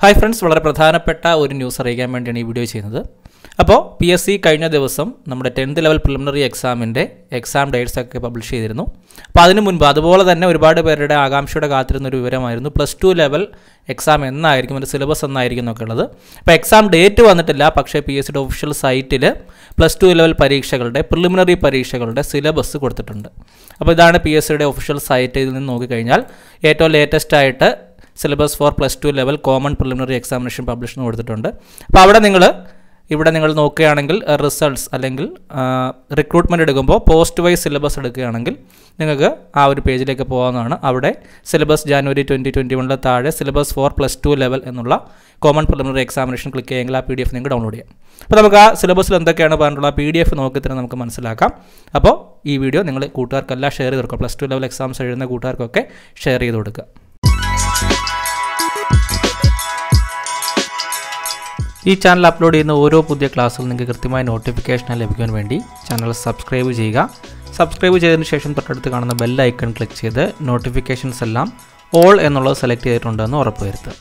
hi friends വളരെ പ്രധാനപ്പെട്ട ഒരു ന്യൂസ് അറിയിക്കാൻ വേണ്ടിയാണ് ഈ വീഡിയോ ചെയ്യുന്നത് അപ്പോൾ പി എസ് സി കഴിഞ്ഞ ദിവസം നമ്മുടെ ടെൻത്ത് ലെവൽ പ്രിലിമിനറി എക്സാമിൻ്റെ എക്സാം ഡേറ്റ്സ് ഒക്കെ പബ്ലിഷ് ചെയ്തിരുന്നു അപ്പോൾ അതിന് മുൻപ് അതുപോലെ തന്നെ ഒരുപാട് പേരുടെ ആകാംക്ഷയുടെ കാത്തിരുന്ന ഒരു വിവരമായിരുന്നു പ്ലസ് ടു ലെവൽ എക്സാം എന്നായിരിക്കും അതിൻ്റെ സിലബസ് എന്നായിരിക്കും എന്നൊക്കെ ഉള്ളത് അപ്പോൾ എക്സാം ഡേറ്റ് വന്നിട്ടില്ല പക്ഷേ പി എസ് സിയുടെ ഒഫീഷ്യൽ സൈറ്റിൽ പ്ലസ് ടു ലെവൽ പരീക്ഷകളുടെ പ്രിലിമിനറി പരീക്ഷകളുടെ സിലബസ് കൊടുത്തിട്ടുണ്ട് അപ്പോൾ ഇതാണ് പി എസ് സിയുടെ ഒഫീഷ്യൽ സൈറ്റ് ഇതിൽ നിന്ന് നോക്കിക്കഴിഞ്ഞാൽ ഏറ്റവും ലേറ്റസ്റ്റ് ആയിട്ട് syllabus for plus two level common preliminary examination publish എന്ന് കൊടുത്തിട്ടുണ്ട് അപ്പോൾ അവിടെ നിങ്ങൾ ഇവിടെ നിങ്ങൾ നോക്കുകയാണെങ്കിൽ റിസൾട്ട്സ് അല്ലെങ്കിൽ റിക്രൂട്ട്മെൻറ്റ് എടുക്കുമ്പോൾ പോസ്റ്റ് വൈസ് സിലബസ് എടുക്കുകയാണെങ്കിൽ നിങ്ങൾക്ക് ആ ഒരു പേജിലേക്ക് പോകാവുന്നതാണ് അവിടെ സിലബസ് ജാനുവരി ട്വൻറ്റി ട്വൻറ്റി വണ്ണിൽ താഴെ syllabus for plus two level എന്നുള്ള കോമൺ പ്രിലിമിനറി എക്സാമിനേഷൻ ക്ലിക്ക് ചെയ്യുമെങ്കിൽ ആ പി ഡി എഫ് നിങ്ങൾക്ക് ഡൗൺലോഡ് ചെയ്യാം അപ്പോൾ നമുക്ക് ആ സിലബസിൽ എന്തൊക്കെയാണ് പറഞ്ഞിട്ടുള്ള പി ഡി എഫ് നോക്കി തന്നെ നമുക്ക് മനസ്സിലാക്കാം അപ്പോൾ ഈ വീഡിയോ നിങ്ങൾ കൂട്ടുകാർക്കെല്ലാം ഷെയർ ചെയ്ത് കൊടുക്കുക പ്ലസ് ടു ലെവൽ എക്സാംസ് എഴുതുന്ന കൂട്ടുകാർക്കൊക്കെ ഷെയർ ചെയ്ത് കൊടുക്കുക ഈ ചാനൽ അപ്ലോഡ് ചെയ്യുന്ന ഓരോ പുതിയ ക്ലാസ്സുകളും നിങ്ങൾക്ക് കൃത്യമായ നോട്ടിഫിക്കേഷൻ ലഭിക്കാൻ വേണ്ടി ചാനൽ സബ്സ്ക്രൈബ് ചെയ്യുക സബ്സ്ക്രൈബ് ചെയ്തതിന് ശേഷം തൊട്ടടുത്ത് കാണുന്ന ബെൽ ഐക്കൺ ക്ലിക്ക് ചെയ്ത് നോട്ടിഫിക്കേഷൻസ് എല്ലാം ഓൾ എന്നുള്ളത് സെലക്ട് ചെയ്തിട്ടുണ്ടെന്ന് ഉറപ്പുവരുത്തുക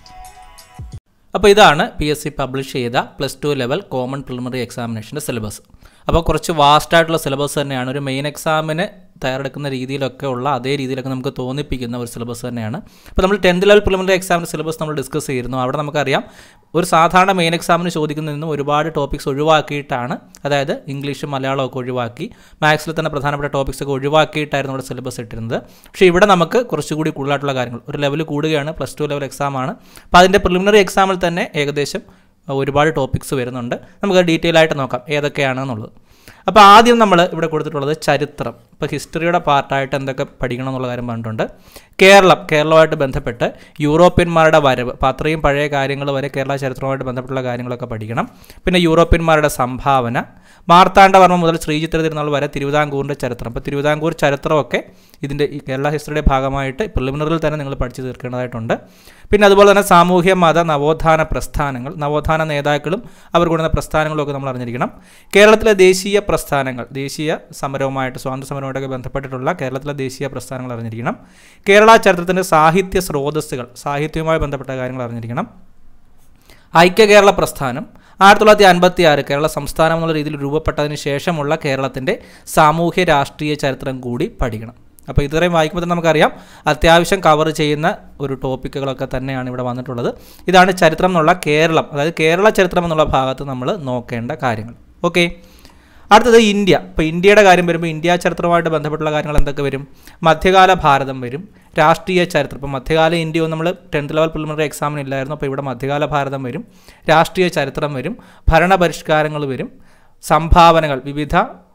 അപ്പോൾ ഇതാണ് പി എസ് സി പബ്ലിഷ് ചെയ്ത plus two level common preliminary എക്സാമിനേഷൻ്റെ സിലബസ് അപ്പോൾ കുറച്ച് വാസ്റ്റ് ആയിട്ടുള്ള സിലബസ് തന്നെയാണ് ഒരു മെയിൻ എക്സാമിന് തയ്യാറെടുക്കുന്ന രീതിയിലൊക്കെ ഉള്ള അതേ രീതിയിലൊക്കെ നമുക്ക് തോന്നിപ്പിക്കുന്ന ഒരു സിലബസ് തന്നെയാണ് അപ്പോൾ നമ്മൾ ടെൻത്ത് ലെവൽ പ്രിലിമിനറി എക്സാമിൻ്റെ സിലബസ് നമ്മൾ ഡിസ്കസ് ചെയ്തിരുന്നു അവിടെ നമുക്കറിയാം ഒരു സാധാരണ മെയിൻ എക്സാമിന് ചോദിക്കുന്നതിൽ നിന്നും ഒരുപാട് ടോപ്പിക്സ് ഒഴിവാക്കിയിട്ടാണ് അതായത് ഇംഗ്ലീഷും മലയാളവും ഒക്കെ ഒഴിവാക്കി മാത്സിൽ തന്നെ പ്രധാനപ്പെട്ട ടോപ്പിക്സ് ഒക്കെ ഒഴിവാക്കിയിട്ടായിരുന്നു ഇവിടെ സിലബസ് ഇട്ടിരുന്നത് പക്ഷേ ഇവിടെ നമുക്ക് കുറച്ചുകൂടി കൂടുതലായിട്ടുള്ള കാര്യങ്ങൾ ഒരു ലെവൽ കൂടുകയാണ് പ്ലസ് ടു ലെവൽ എക്സാമാണ് അപ്പോൾ അതിൻ്റെ പ്രിലിമിനറി എക്സാമിൽ തന്നെ ഏകദേശം ഒരുപാട് ടോപ്പിക്സ് വരുന്നുണ്ട് നമുക്ക് ഡീറ്റെയിൽ ആയിട്ട് നോക്കാം ഏതൊക്കെയാണെന്നുള്ളത് അപ്പോൾ ആദ്യം നമ്മൾ ഇവിടെ കൊടുത്തിട്ടുള്ളത് ചരിത്രം ഇപ്പോൾ ഹിസ്റ്ററിയുടെ പാർട്ടായിട്ട് എന്തൊക്കെ പഠിക്കണം എന്നുള്ള കാര്യം പറഞ്ഞിട്ടുണ്ട് കേരളം കേരളവുമായിട്ട് ബന്ധപ്പെട്ട് യൂറോപ്യന്മാരുടെ വരവ് അപ്പോൾ അത്രയും പഴയ കാര്യങ്ങൾ വരെ കേരള ചരിത്രവുമായിട്ട് ബന്ധപ്പെട്ടുള്ള കാര്യങ്ങളൊക്കെ പഠിക്കണം പിന്നെ യൂറോപ്യന്മാരുടെ സംഭാവന മാർത്താണ്ഡവർമ്മ മുതൽ ശ്രീചിത്ര തിരുനാൾ വരെ തിരുവിതാംകൂറിൻ്റെ ചരിത്രം അപ്പോൾ തിരുവിതാംകൂർ ചരിത്രമൊക്കെ ഇതിൻ്റെ ഈ കേരള ഹിസ്റ്ററിയുടെ ഭാഗമായിട്ട് പ്രിലിമിനറിയിൽ തന്നെ നിങ്ങൾ പഠിച്ചു തീർക്കേണ്ടതായിട്ടുണ്ട് പിന്നെ അതുപോലെ തന്നെ സാമൂഹ്യ മത നവോത്ഥാന പ്രസ്ഥാനങ്ങൾ നവോത്ഥാന നേതാക്കളും അവർ കൊണ്ടുവന്ന പ്രസ്ഥാനങ്ങളും ഒക്കെ നമ്മൾ അറിഞ്ഞിരിക്കണം കേരളത്തിലെ ദേശീയ പ്രസ്ഥാനങ്ങൾ ദേശീയ സമരവുമായിട്ട് സ്വാതന്ത്ര്യ സമരവുമായിട്ടൊക്കെ ബന്ധപ്പെട്ടിട്ടുള്ള കേരളത്തിലെ ദേശീയ പ്രസ്ഥാനങ്ങൾ അറിഞ്ഞിരിക്കണം കേരള ചരിത്രത്തിൻ്റെ സാഹിത്യ സ്രോതസ്സുകൾ സാഹിത്യവുമായി ബന്ധപ്പെട്ട കാര്യങ്ങൾ അറിഞ്ഞിരിക്കണം ഐക്യ കേരള പ്രസ്ഥാനം ആയിരത്തി തൊള്ളായിരത്തി അൻപത്തി ആറ് കേരള സംസ്ഥാനം എന്നുള്ള രീതിയിൽ രൂപപ്പെട്ടതിന് ശേഷമുള്ള കേരളത്തിൻ്റെ സാമൂഹ്യ രാഷ്ട്രീയ ചരിത്രം കൂടി പഠിക്കണം അപ്പോൾ ഇത്രയും വായിക്കുമ്പോൾ തന്നെ നമുക്കറിയാം അത്യാവശ്യം കവർ ചെയ്യുന്ന ഒരു ടോപ്പിക്കുകളൊക്കെ തന്നെയാണ് ഇവിടെ വന്നിട്ടുള്ളത് ഇതാണ് ചരിത്രം എന്നുള്ള കേരളം അതായത് കേരള ചരിത്രം എന്നുള്ള ഭാഗത്ത് നമ്മൾ നോക്കേണ്ട കാര്യങ്ങൾ ഓക്കെ അടുത്തത് ഇന്ത്യ ഇപ്പോൾ ഇന്ത്യയുടെ കാര്യം വരുമ്പോൾ ഇന്ത്യ ചരിത്രവുമായിട്ട് ബന്ധപ്പെട്ടുള്ള കാര്യങ്ങൾ എന്തൊക്കെ വരും മധ്യകാല ഭാരതം വരും രാഷ്ട്രീയ ചരിത്രം ഇപ്പോൾ മധ്യകാല ഇന്ത്യ നമ്മൾ ടെൻത്ത് ലെവൽ പ്രിലിമിനറി എക്സാമിന് ഇല്ലായിരുന്നു അപ്പോൾ ഇവിടെ മധ്യകാല ഭാരതം വരും രാഷ്ട്രീയ ചരിത്രം വരും ഭരണപരിഷ്കാരങ്ങൾ വരും സംഭാവനകൾ വിവിധ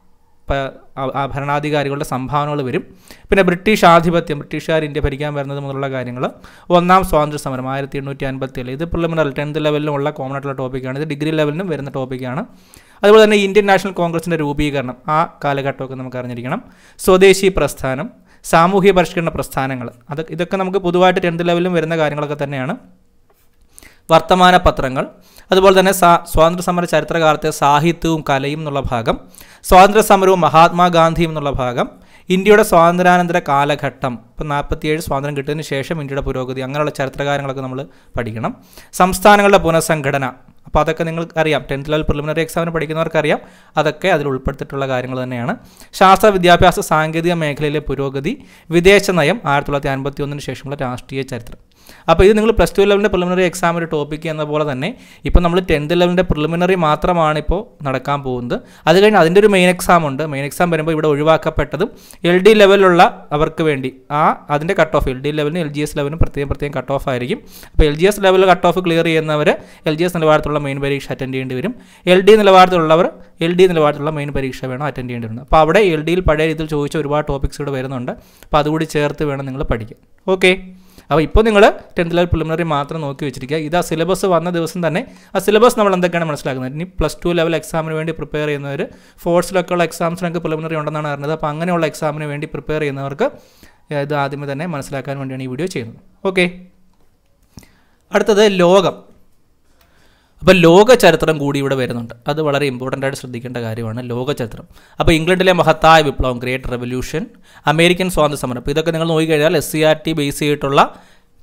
ഭരണാധികാരികളുടെ സംഭാവനകൾ വരും പിന്നെ ബ്രിട്ടീഷ് ആധിപത്യം ബ്രിട്ടീഷുകാർ ഇന്ത്യ ഭരിക്കാൻ വരുന്നത് മുതലുള്ള കാര്യങ്ങൾ ഒന്നാം സ്വാതന്ത്ര്യ സമരം ആയിരത്തി എണ്ണൂറ്റി അൻപത്തി ഏഴ് ഇത് പ്രിലിമിനറി ടെൻത്ത് ലെവലിലുള്ള കോമൺ ആയിട്ടുള്ള ടോപ്പിക്കാണ് ഇത് ഡിഗ്രി ലെവലിനും വരുന്ന ടോപ്പിക്കാണ് അതുപോലെ തന്നെ ഇന്ത്യൻ നാഷണൽ കോൺഗ്രസിൻ്റെ രൂപീകരണം ആ കാലഘട്ടമൊക്കെ നമുക്ക് അറിഞ്ഞിരിക്കണം സ്വദേശി പ്രസ്ഥാനം സാമൂഹ്യ പരിഷ്കരണ പ്രസ്ഥാനങ്ങൾ അത് ഇതൊക്കെ നമുക്ക് പൊതുവായിട്ട് ടെൻത്ത് ലെവലിലും വരുന്ന കാര്യങ്ങളൊക്കെ തന്നെയാണ് വർത്തമാന പത്രങ്ങൾ അതുപോലെ തന്നെ സാ സ്വാതന്ത്ര്യ സമര ചരിത്രകാലത്തെ സാഹിത്യവും കലയും എന്നുള്ള ഭാഗം സ്വാതന്ത്ര്യ സമരവും മഹാത്മാഗാന്ധിയും എന്നുള്ള ഭാഗം ഇന്ത്യയുടെ സ്വാതന്ത്ര്യാനന്തര കാലഘട്ടം ഇപ്പം നാൽപ്പത്തിയേഴ് സ്വാതന്ത്ര്യം കിട്ടിയതിന് ശേഷം ഇന്ത്യയുടെ പുരോഗതി അങ്ങനെയുള്ള ചരിത്രകാര്യങ്ങളൊക്കെ നമ്മൾ പഠിക്കണം സംസ്ഥാനങ്ങളുടെ പുനഃസംഘടന അപ്പോൾ അതൊക്കെ നിങ്ങൾക്ക് അറിയാം ടെൻത്ത് ലെവൽ പ്രിലിമിനറി എക്സാമിന് പഠിക്കുന്നവർക്കറിയാം അതൊക്കെ അതിൽ ഉൾപ്പെടുത്തിയിട്ടുള്ള കാര്യങ്ങൾ തന്നെയാണ് ശാസ്ത്ര വിദ്യാഭ്യാസ സാങ്കേതിക മേഖലയിലെ പുരോഗതി വിദേശ നയം ആയിരത്തി തൊള്ളായിരത്തി അൻപത്തി ഒന്നിന് ശേഷമുള്ള രാഷ്ട്രീയ ചരിത്രം അപ്പോൾ ഇത് നിങ്ങൾ പ്ലസ് ടു ലെവലിൻ്റെ പ്രിലിമിനറി എക്സാം ഒരു ടോപ്പിക്ക് എന്ന പോലെ തന്നെ ഇപ്പോൾ നമ്മൾ ടെൻത്ത് ലെവലിൻ്റെ പ്രിലിമിനറി മാത്രമാണ് ഇപ്പോൾ നടക്കാൻ പോകുന്നത് അത് കഴിഞ്ഞ് അതിൻ്റെ ഒരു മെയിൻ എക്സാം ഉണ്ട് മെയിൻ എക്സാം വരുമ്പോൾ ഇവിടെ ഒഴിവാക്കപ്പെട്ടതും എൽ ഡി ലെവലിലുള്ള അവർക്ക് വേണ്ടി ആ അതിൻ്റെ കട്ട് ഓഫ് എൽ ഡി ലെവലിനും എൽ ജി എസ് ലെവലിനും പ്രത്യേകം പ്രത്യേകം കട്ട് ഓഫ് ആയിരിക്കും അപ്പോൾ എൽ ജി എസ് ലെവലിൽ കട്ട് ഓഫ് ക്ലിയർ ചെയ്യുന്നവർ എൽ ജി എസ് നിലവാരത്തിലുള്ള മെയിൻ പരീക്ഷ അറ്റൻഡ് ചെയ്യേണ്ടി വരും എൽ ഡി നിലവാരത്തിലുള്ളവർ എൽ ഡി നിലവാരത്തിലുള്ള മെയിൻ പരീക്ഷ വേണം അറ്റൻഡ് ചെയ്യേണ്ടി വരുന്നത് അപ്പോൾ അവിടെ എൽ ഡിയിൽ പഴയ രീതിയിൽ ചോദിച്ച ഒരുപാട് ടോപ്പിക്സ് ഇവിടെ വരുന്നുണ്ട് അപ്പോൾ അതുകൂടി ചേർത്ത് വേണം നിങ്ങൾ പഠിക്കാൻ ഓക്കെ അപ്പോൾ ഇപ്പോൾ നിങ്ങൾ ടെൻത്ത് ലെവൽ പ്രിലിമിനറി മാത്രം നോക്കി വെച്ചിരിക്കുക ഇത് ആ സിലബസ് വന്ന ദിവസം തന്നെ ആ സിലബസ് നമ്മൾ എന്തൊക്കെയാണ് മനസ്സിലാക്കുന്നത് ഇനി പ്ലസ് ടു ലെവൽ എക്സാമിന് വേണ്ടി പ്രിപ്പയർ ചെയ്യുന്നവർ ഫോഴ്സിലൊക്കെ ഉള്ള എക്സാംസിനൊക്കെ പ്രിലിമിനറി ഉണ്ടെന്നാണ് അറിഞ്ഞത് അപ്പോൾ അങ്ങനെയുള്ള എക്സാമിന് വേണ്ടി പ്രിപ്പയർ ചെയ്യുന്നവർക്ക് ഇത് ആദ്യമേ തന്നെ മനസ്സിലാക്കാൻ വേണ്ടിയാണ് ഈ വീഡിയോ ചെയ്യുന്നത് ഓക്കെ അടുത്തത് ലോകം അപ്പോൾ ലോക ചരിത്രം കൂടി ഇവിടെ വരുന്നുണ്ട് അത് വളരെ ഇമ്പോർട്ടൻ്റ് ആയിട്ട് ശ്രദ്ധിക്കേണ്ട കാര്യമാണ് ലോക ചരിത്രം അപ്പോൾ ഇംഗ്ലണ്ടിലെ മഹത്തായ വിപ്ലവം ഗ്രേറ്റ് റെവല്യൂഷൻ അമേരിക്കൻ സ്വാതന്ത്ര്യ സമരം അപ്പോൾ ഇതൊക്കെ നിങ്ങൾ നോക്കിക്കഴിഞ്ഞാൽ S C R T base ചെയ്തിട്ടുള്ള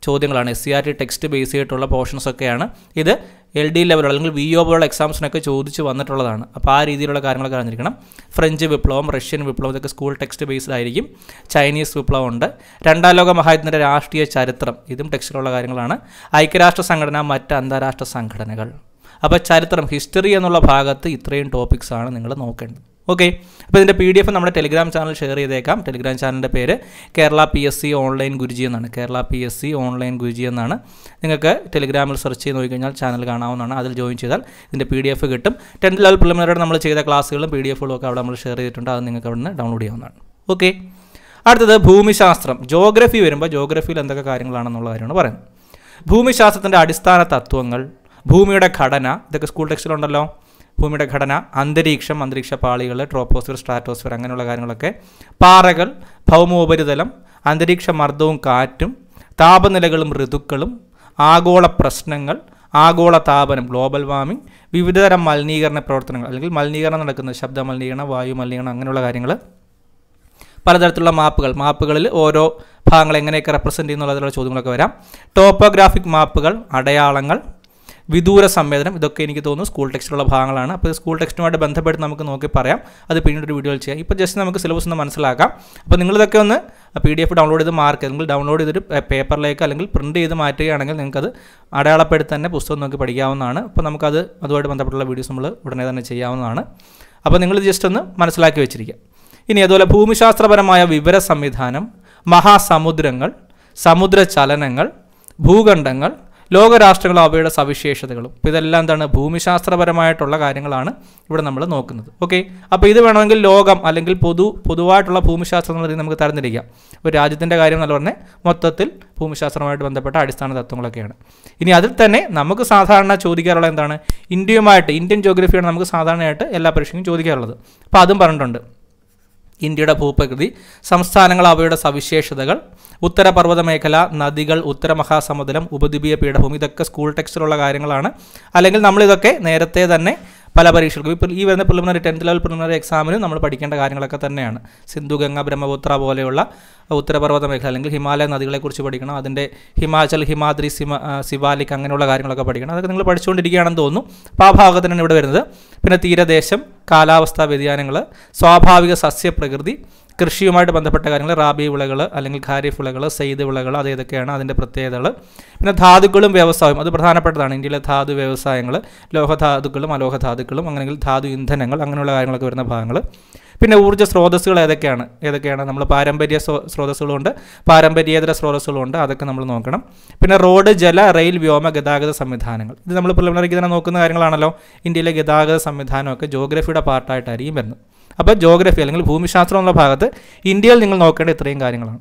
ചോദ്യങ്ങളാണ് S C R T text base ചെയ്തിട്ടുള്ള പോർഷൻസ് ഒക്കെയാണ് ഇത് എൽ ഡി ലെവൽ അല്ലെങ്കിൽ വി ഒ പോലുള്ള എക്സാംസിനൊക്കെ ചോദിച്ച് വന്നിട്ടുള്ളതാണ് അപ്പോൾ ആ രീതിയിലുള്ള കാര്യങ്ങളൊക്കെ അറിഞ്ഞിരിക്കണം ഫ്രഞ്ച് വിപ്ലവം റഷ്യൻ വിപ്ലവം ഇതൊക്കെ സ്കൂൾ ടെക്സ്റ്റ് ബേസ്ഡ് ആയിരിക്കും ചൈനീസ് വിപ്ലവം ഉണ്ട് രണ്ടാം ലോക മഹായുദ്ധത്തിൻ്റെ രാഷ്ട്രീയ ചരിത്രം ഇതും ടെക്സ്റ്റിലുള്ള കാര്യങ്ങളാണ് ഐക്യരാഷ്ട്ര സംഘടന മറ്റ് അന്താരാഷ്ട്ര സംഘടനകൾ അപ്പോൾ ചരിത്രം ഹിസ്റ്ററി എന്നുള്ള ഭാഗത്ത് ഇത്രയും ടോപ്പിക്സ് ആണ് നിങ്ങൾ നോക്കേണ്ടത് ഓക്കെ അപ്പോൾ ഇതിൻ്റെ പി ഡി എഫ് നമ്മുടെ ടെലിഗ്രാം ചാനൽ ഷെയർ ചെയ്തേക്കാം ടെലിഗ്രാം ചാനലിൻ്റെ പേര് Kerala P S C online Guruji എന്നാണ് Kerala P S C online Guruji എന്നാണ് നിങ്ങൾക്ക് ടെലിഗ്രാമിൽ സെർച്ച് ചെയ്ത് നോക്കിക്കഴിഞ്ഞാൽ ചാനൽ കാണാവുന്നതാണ് അതിൽ ജോയിൻ ചെയ്താൽ ഇതിൻ്റെ പി ഡി എഫ് കിട്ടും ടെൻത്ത് ലെവൽ പ്രിലിമിനറി നമ്മൾ ചെയ്ത ക്ലാസ്സുകളും പി ഡി എഫുകളും ഒക്കെ അവിടെ നമ്മൾ ഷെയർ ചെയ്തിട്ടുണ്ട് അത് നിങ്ങൾക്ക് അവിടെ നിന്ന് ഡൗൺലോഡ് ചെയ്യാവുന്നതാണ് ഓക്കെ അടുത്തത് ഭൂമിശാസ്ത്രം ജോഗ്രഫി വരുമ്പോൾ ജോഗ്രഫിയിൽ എന്തൊക്കെ കാര്യങ്ങളാണെന്നുള്ള കാര്യമാണ് പറയുന്നത് ഭൂമിശാസ്ത്രത്തിൻ്റെ അടിസ്ഥാന തത്വങ്ങൾ ഭൂമിയുടെ ഘടന ഇതൊക്കെ സ്കൂൾ ടെക്സ്റ്റിലുണ്ടല്ലോ ഭൂമിയുടെ ഘടന അന്തരീക്ഷം അന്തരീക്ഷ പാളികൾ ട്രോപ്പോസ്ഫിയർ സ്ട്രാറ്റോസ്ഫിയർ അങ്ങനെയുള്ള കാര്യങ്ങളൊക്കെ പാറകൾ ഭൗമോപരിതലം അന്തരീക്ഷ മർദ്ദവും കാറ്റും താപനിലകളും ഋതുക്കളും ആഗോള പ്രശ്നങ്ങൾ ആഗോള താപനം ഗ്ലോബൽ വാർമിംഗ് വിവിധതരം മലിനീകരണ പ്രവർത്തനങ്ങൾ അല്ലെങ്കിൽ മലിനീകരണം നടക്കുന്ന ശബ്ദ മലിനീകരണം വായു മലിനീകരണം അങ്ങനെയുള്ള കാര്യങ്ങൾ പലതരത്തിലുള്ള മാപ്പുകൾ മാപ്പുകളിൽ ഓരോ ഭാഗങ്ങൾ എങ്ങനെയൊക്കെ റെപ്രസെൻറ്റ് ചെയ്യുന്നുള്ള ചോദ്യങ്ങളൊക്കെ വരാം ടോപ്പോഗ്രാഫിക് മാപ്പുകൾ അടയാളങ്ങൾ വിദൂര സംവേദനം ഇതൊക്കെ എനിക്ക് തോന്നുന്നു സ്കൂൾ ടെക്സ്റ്റിലുള്ള ഭാഗങ്ങളാണ് അപ്പോൾ ഇത് സ്കൂൾ ടെക്സ്റ്റുമായിട്ട് ബന്ധപ്പെട്ട് നമുക്ക് നോക്കി പറയാം അത് പിന്നീട് ഒരു വീഡിയോയിൽ ചെയ്യാം ഇപ്പോൾ ജസ്റ്റ് നമുക്ക് സിലബസ് ഒന്ന് മനസ്സിലാക്കാം അപ്പോൾ നിങ്ങളിതൊക്കെ ഒന്ന് പി ഡി എഫ് ഡൗൺലോഡ് ചെയ്ത് മാർക്ക് നിങ്ങൾ ഡൗൺലോഡ് ചെയ്തിട്ട് പേപ്പറിലേക്ക് അല്ലെങ്കിൽ പ്രിൻറ്റ് ചെയ്ത് മാറ്റുകയാണെങ്കിൽ നിങ്ങൾക്കത് അടയാളപ്പെടുത്തി തന്നെ പുസ്തകം നോക്കി പഠിക്കാവുന്നതാണ് അപ്പോൾ നമുക്കത് അതുമായിട്ട് ബന്ധപ്പെട്ടുള്ള വീഡിയോസ് നമ്മൾ ഉടനെ തന്നെ ചെയ്യാവുന്നതാണ് അപ്പോൾ നിങ്ങൾ ജസ്റ്റ് ഒന്ന് മനസ്സിലാക്കി വെച്ചിരിക്കുക ഇനി അതുപോലെ ഭൂമിശാസ്ത്രപരമായ വിവര സംവിധാനം മഹാസമുദ്രങ്ങൾ സമുദ്ര ചലനങ്ങൾ ഭൂഖണ്ഡങ്ങൾ ലോകരാഷ്ട്രങ്ങളും അവയുടെ സവിശേഷതകളും ഇപ്പോൾ ഇതെല്ലാം എന്താണ് ഭൂമിശാസ്ത്രപരമായിട്ടുള്ള കാര്യങ്ങളാണ് ഇവിടെ നമ്മൾ നോക്കുന്നത് ഓക്കെ അപ്പോൾ ഇത് വേണമെങ്കിൽ ലോകം അല്ലെങ്കിൽ പൊതു പൊതുവായിട്ടുള്ള ഭൂമിശാസ്ത്രം എന്നുള്ള നമുക്ക് തരംതിരിക്കാം ഒരു രാജ്യത്തിൻ്റെ കാര്യം എന്ന് പറഞ്ഞാൽ മൊത്തത്തിൽ ഭൂമിശാസ്ത്രവുമായിട്ട് ബന്ധപ്പെട്ട അടിസ്ഥാന തത്വങ്ങളൊക്കെയാണ് ഇനി അതിൽ തന്നെ നമുക്ക് സാധാരണ ചോദിക്കാറുള്ള എന്താണ് ഇന്ത്യയുമായിട്ട് ഇന്ത്യൻ ജോഗ്രഫിയാണ് നമുക്ക് സാധാരണയായിട്ട് എല്ലാ പരീക്ഷയ്ക്കും ചോദിക്കാറുള്ളത് അപ്പോൾ അതും പറഞ്ഞിട്ടുണ്ട് ഇന്ത്യയുടെ ഭൂപ്രകൃതി സംസ്ഥാനങ്ങൾ അവയുടെ സവിശേഷതകൾ ഉത്തരപർവ്വത മേഖല നദികൾ ഉത്തരമഹാസമുദ്രം ഉപദ്വീപീയ പീഠഭൂമി ഇതൊക്കെ സ്കൂൾ ടെക്സ്റ്റിലുള്ള കാര്യങ്ങളാണ് അല്ലെങ്കിൽ നമ്മളിതൊക്കെ നേരത്തെ തന്നെ പല പരീക്ഷകൾക്കും ഇപ്പോൾ ഈ വരുന്ന പ്രിലിമിനറി ടെൻത്ത് ലെവൽ പ്രിലിമിനറി എക്സാമിന് നമ്മൾ പഠിക്കേണ്ട കാര്യങ്ങളൊക്കെ തന്നെയാണ് സിന്ധു ഗംഗ ബ്രഹ്മപുത്ര പോലെയുള്ള ഉത്തരപർവ്വത മേഖല അല്ലെങ്കിൽ ഹിമാലയ നദികളെക്കുറിച്ച് പഠിക്കണം അതിൻ്റെ ഹിമാചൽ ഹിമാദ്രി സിമ സിവാലിക് അങ്ങനെയുള്ള കാര്യങ്ങളൊക്കെ പഠിക്കണം അതൊക്കെ നിങ്ങൾ പഠിച്ചുകൊണ്ടിരിക്കുകയാണെന്ന് തോന്നുന്നു അപ്പോൾ ആ ഭാഗത്തിനാണ് ഇവിടെ വരുന്നത് പിന്നെ തീരദേശം കാലാവസ്ഥാ വ്യതിയാനങ്ങൾ സ്വാഭാവിക സസ്യപ്രകൃതി കൃഷിയുമായിട്ട് ബന്ധപ്പെട്ട കാര്യങ്ങൾ റാബി വിളകൾ അല്ലെങ്കിൽ ഖാരിഫ് വിളകൾ സെയ്ത് വിളകൾ അത് ഏതൊക്കെയാണ് അതിൻ്റെ പ്രത്യേകതകൾ പിന്നെ ധാതുക്കളും വ്യവസായവും അത് പ്രധാനപ്പെട്ടതാണ് ഇന്ത്യയിലെ ധാതു വ്യവസായങ്ങൾ ലോഹധാതുക്കളും അലോഹധാതുക്കളും അങ്ങനെയെങ്കിൽ ധാതു ഇന്ധനങ്ങൾ അങ്ങനെയുള്ള കാര്യങ്ങളൊക്കെ വരുന്ന ഭാഗങ്ങൾ പിന്നെ ഊർജ്ജ സ്രോതസ്സുകൾ ഏതൊക്കെയാണ് ഏതൊക്കെയാണ് നമ്മൾ പാരമ്പര്യ സ്രോതസ്സുകളുണ്ട് പാരമ്പര്യേതര സ്രോതസ്സുകളുണ്ട് അതൊക്കെ നമ്മൾ നോക്കണം പിന്നെ റോഡ് ജല റെയിൽ വ്യോമ ഗതാഗത സംവിധാനങ്ങൾ ഇത് നമ്മൾ പ്രിലിമിനറിക്ക് തന്നെ നോക്കുന്ന കാര്യങ്ങളാണല്ലോ ഇന്ത്യയിലെ ഗതാഗത സംവിധാനമൊക്കെ ജോഗ്രഫിയുടെ പാർട്ടായിട്ടായിരിക്കും വരുന്നത് അപ്പോൾ ജോഗ്രഫി അല്ലെങ്കിൽ ഭൂമിശാസ്ത്രം എന്നുള്ള ഭാഗത്ത് ഇന്ത്യയിൽ നിങ്ങൾ നോക്കേണ്ട ഇത്രയും കാര്യങ്ങളാണ്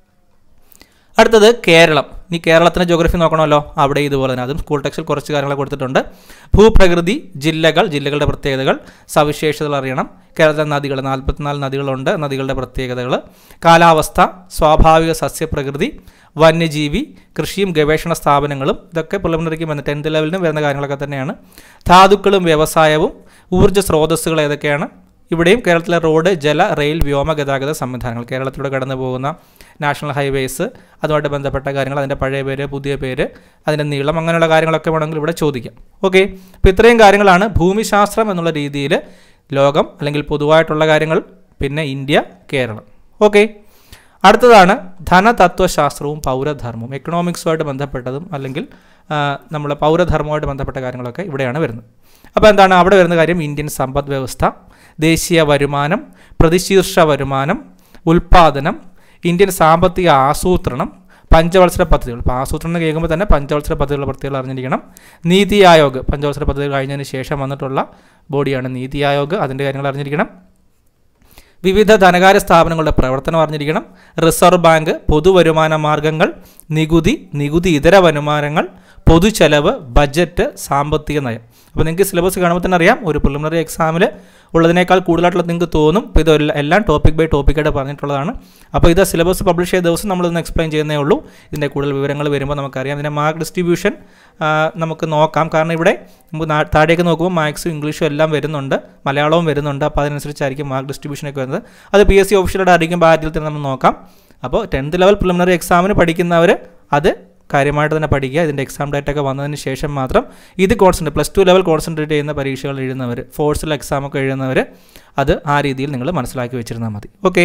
അടുത്തത് കേരളം ഇനി കേരളത്തിൻ്റെ ജോഗ്രഫി നോക്കണമല്ലോ അവിടെ ഇതുപോലെ തന്നെ അതും സ്കൂൾ ടെക്സ്റ്റിൽ കുറച്ച് കാര്യങ്ങൾ കൊടുത്തിട്ടുണ്ട് ഭൂപ്രകൃതി ജില്ലകൾ ജില്ലകളുടെ പ്രത്യേകതകൾ സവിശേഷതകൾ അറിയണം കേരളത്തിലെ നദികൾ നാൽപ്പത്തിനാല് നദികളുണ്ട് നദികളുടെ പ്രത്യേകതകൾ കാലാവസ്ഥ സ്വാഭാവിക സസ്യപ്രകൃതി വന്യജീവി കൃഷിയും ഗവേഷണ സ്ഥാപനങ്ങളും ഇതൊക്കെ പ്രിലിമിനറിക്ക് വന്ന ടെൻത്ത് ലെവലിനും വരുന്ന കാര്യങ്ങളൊക്കെ തന്നെയാണ് ധാതുക്കളും വ്യവസായവും ഊർജ്ജ സ്രോതസ്സുകൾ ഏതൊക്കെയാണ് ഇവിടെയും കേരളത്തിലെ റോഡ് ജല റെയിൽ വ്യോമ ഗതാഗത സംവിധാനങ്ങൾ കേരളത്തിലൂടെ കടന്നു പോകുന്ന നാഷണൽ ഹൈവേസ് അതുമായിട്ട് ബന്ധപ്പെട്ട കാര്യങ്ങൾ അതിൻ്റെ പഴയ പേര് പുതിയ പേര് അതിൻ്റെ നീളം അങ്ങനെയുള്ള കാര്യങ്ങളൊക്കെ വേണമെങ്കിൽ ഇവിടെ ചോദിക്കാം ഓക്കെ അപ്പോൾ ഇത്രയും കാര്യങ്ങളാണ് ഭൂമിശാസ്ത്രം എന്നുള്ള രീതിയിൽ ലോകം അല്ലെങ്കിൽ പൊതുവായിട്ടുള്ള കാര്യങ്ങൾ പിന്നെ ഇന്ത്യ കേരളം ഓക്കെ അടുത്തതാണ് ധനതത്വശാസ്ത്രവും പൗരധർമ്മവും എക്കണോമിക്സുമായിട്ട് ബന്ധപ്പെട്ടതും അല്ലെങ്കിൽ നമ്മൾ പൗരധർമ്മവുമായിട്ട് ബന്ധപ്പെട്ട കാര്യങ്ങളൊക്കെ ഇവിടെയാണ് വരുന്നത് അപ്പോൾ എന്താണ് അവിടെ വരുന്ന കാര്യം ഇന്ത്യൻ സമ്പദ് വ്യവസ്ഥ ദേശീയ വരുമാനം പ്രതിശീർഷ വരുമാനം ഉൽപ്പാദനം ഇന്ത്യൻ സാമ്പത്തിക ആസൂത്രണം പഞ്ചവത്സര പദ്ധതികൾ ഇപ്പോൾ ആസൂത്രണം കേൾക്കുമ്പോൾ തന്നെ പഞ്ചവത്സര പദ്ധതികളുടെ പ്രത്യേകത അറിഞ്ഞിരിക്കണം നീതി ആയോഗ് പഞ്ചവത്സര പദ്ധതി കഴിഞ്ഞതിന് ശേഷം വന്നിട്ടുള്ള ബോഡിയാണ് നീതി ആയോഗ് അതിൻ്റെ കാര്യങ്ങൾ അറിഞ്ഞിരിക്കണം വിവിധ ധനകാര്യ സ്ഥാപനങ്ങളുടെ പ്രവർത്തനം അറിഞ്ഞിരിക്കണം റിസർവ് ബാങ്ക് പൊതുവരുമാന മാർഗങ്ങൾ നികുതി നികുതി ഇതര വരുമാനങ്ങൾ പൊതുചെലവ് ബജറ്റ് സാമ്പത്തിക നയം അപ്പോൾ നിങ്ങൾക്ക് സിലബസ് കാണുമ്പോൾ തന്നെ അറിയാം ഒരു പ്രിലിമിനറി എക്സാമിൽ ഉള്ളതിനേക്കാൾ കൂടുതലായിട്ടുള്ളത് നിങ്ങൾക്ക് തോന്നും ഇപ്പോൾ ഇത് എല്ലാം ടോപ്പിക് ബൈ ടോപ്പിക്കായിട്ട് പറഞ്ഞിട്ടുള്ളതാണ് അപ്പോൾ ഇത് സിലബസ് പബ്ലിഷ് ചെയ്ത ദിവസം നമ്മളിതൊന്ന് എക്സ്പ്ലെയിൻ ചെയ്യുന്നേ ഉള്ളൂ ഇതിൻ്റെ കൂടുതൽ വിവരങ്ങൾ വരുമ്പോൾ നമുക്കറിയാം ഇതിൻ്റെ മാർക്ക് ഡിസ്ട്രിബ്യൂഷൻ നമുക്ക് നോക്കാം കാരണം ഇവിടെ നമുക്ക് താഴേക്ക് നോക്കുമ്പോൾ മാത്സും ഇംഗ്ലീഷും എല്ലാം വരുന്നുണ്ട് മലയാളവും വരുന്നുണ്ട് അപ്പോൾ അതിനനുസരിച്ചായിരിക്കും മാർക്ക് ഡിസ്ട്രിബ്യൂഷനൊക്കെ വരുന്നത് അത് പി എസ് സി ഓഫീഷ്യലായിട്ട് അറിയിക്കുമ്പോൾ ആദ്യത്തിൽ തന്നെ നമ്മൾ നോക്കാം അപ്പോൾ ടെൻത്ത് ലെവൽ പ്രിലിമിനറി എക്സാമിന് പഠിക്കുന്നവർ അത് കാര്യമായിട്ട് തന്നെ പഠിക്കുക ഇതിൻ്റെ എക്സാം ഡേറ്റ് ഒക്കെ വന്നതിന് ശേഷം മാത്രം ഇത് concentrate plus two level concentrate ചെയ്യുന്ന പരീക്ഷകൾ എഴുതുന്നവർ ഫോഴ്സിൽ എക്സാമൊക്കെ എഴുതുന്നവർ അത് ആ രീതിയിൽ നിങ്ങൾ മനസ്സിലാക്കി വെച്ചിരുന്നാൽ മതി ഓക്കെ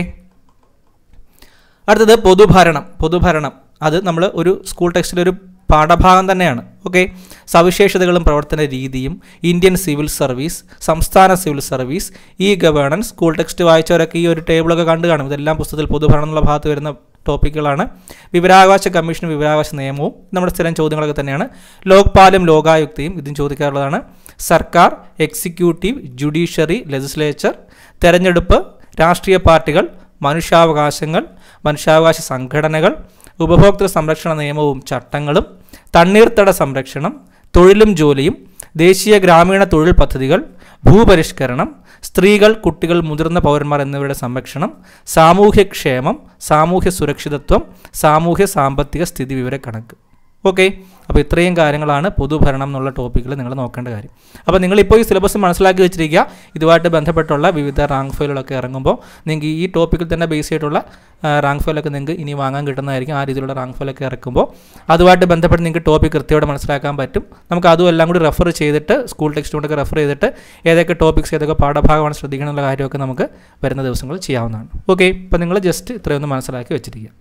അടുത്തത് പൊതുഭരണം പൊതുഭരണം അത് നമ്മൾ ഒരു സ്കൂൾ ടെക്സ്റ്റിലൊരു പാഠഭാഗം തന്നെയാണ് ഓക്കെ സവിശേഷതകളും പ്രവർത്തന രീതിയും ഇന്ത്യൻ സിവിൽ സർവീസ് സംസ്ഥാന civil service E governance school text വായിച്ചവരൊക്കെ ഈ ഒരു ടേബിളൊക്കെ കണ്ടു കാണും ഇതെല്ലാം പുസ്തകത്തിൽ പൊതുഭരണം എന്നുള്ള ഭാഗത്ത് വരുന്ന ടോപ്പിക്കുകളാണ് വിവരാവകാശ കമ്മീഷനും വിവരാവകാശ നിയമവും നമ്മുടെ സ്ഥിരം ചോദ്യങ്ങളൊക്കെ തന്നെയാണ് ലോക്പാലും ലോകായുക്തയും ഇതും ചോദിക്കാറുള്ളതാണ് സർക്കാർ എക്സിക്യൂട്ടീവ് ജുഡീഷ്യറി ലെജിസ്ലേച്ചർ തെരഞ്ഞെടുപ്പ് രാഷ്ട്രീയ പാർട്ടികൾ മനുഷ്യാവകാശങ്ങൾ മനുഷ്യാവകാശ സംഘടനകൾ ഉപഭോക്തൃ സംരക്ഷണ നിയമവും ചട്ടങ്ങളും തണ്ണീർത്തട സംരക്ഷണം തൊഴിലും ജോലിയും ദേശീയ ഗ്രാമീണ തൊഴിൽ പദ്ധതികൾ ഭൂപരിഷ്കരണം സ്ത്രീകൾ കുട്ടികൾ മുതിർന്ന പൗരന്മാർ എന്നിവരുടെ സംരക്ഷണം സാമൂഹ്യക്ഷേമം സാമൂഹ്യ സുരക്ഷിതത്വം സാമൂഹ്യ സാമ്പത്തിക സ്ഥിതി വിവര കണക്ക് ഓക്കെ അപ്പോൾ ഇത്രയും കാര്യങ്ങളാണ് പൊതുഭരണം എന്നുള്ള ടോപ്പിക്കിൽ നിങ്ങൾ നോക്കേണ്ട കാര്യം അപ്പോൾ നിങ്ങളിപ്പോൾ ഈ സിലബസ് മനസ്സിലാക്കി വെച്ചിരിക്കുക ഇതുമായിട്ട് ബന്ധപ്പെട്ടുള്ള വിവിധ റാങ്ക് ഫയലുകളൊക്കെ ഇറങ്ങുമ്പോൾ നിങ്ങൾക്ക് ഈ ടോപ്പിക്കിൽ തന്നെ ബേസ് ചെയ്തിട്ടുള്ള റാങ്ക് ഫയലൊക്കെ നിങ്ങൾക്ക് ഇനി വാങ്ങാൻ കിട്ടുന്നതായിരിക്കും ആ രീതിയിലുള്ള റാങ്ക് ഫയലൊക്കെ ഇറക്കുമ്പോൾ അതുമായിട്ട് ബന്ധപ്പെട്ട് നിങ്ങൾക്ക് ടോപ്പിക് കൃത്യമായിട്ട് മനസ്സിലാക്കാൻ പറ്റും നമുക്ക് അതും എല്ലാം കൂടി റെഫർ ചെയ്തിട്ട് സ്കൂൾ ടെക്സ്റ്റ് കൊണ്ടൊക്കെ റെഫർ ചെയ്തിട്ട് ഏതൊക്കെ ടോപ്പിക്സ് ഏതൊക്കെ പാഠഭാഗമാണ് ശ്രദ്ധിക്കണം എന്നുള്ള കാര്യമൊക്കെ നമുക്ക് വരുന്ന ദിവസങ്ങളിൽ ചെയ്യാവുന്നതാണ് ഓക്കെ അപ്പോൾ നിങ്ങൾ ജസ്റ്റ് ഇത്രയൊന്ന് മനസ്സിലാക്കി വെച്ചിരിക്കുക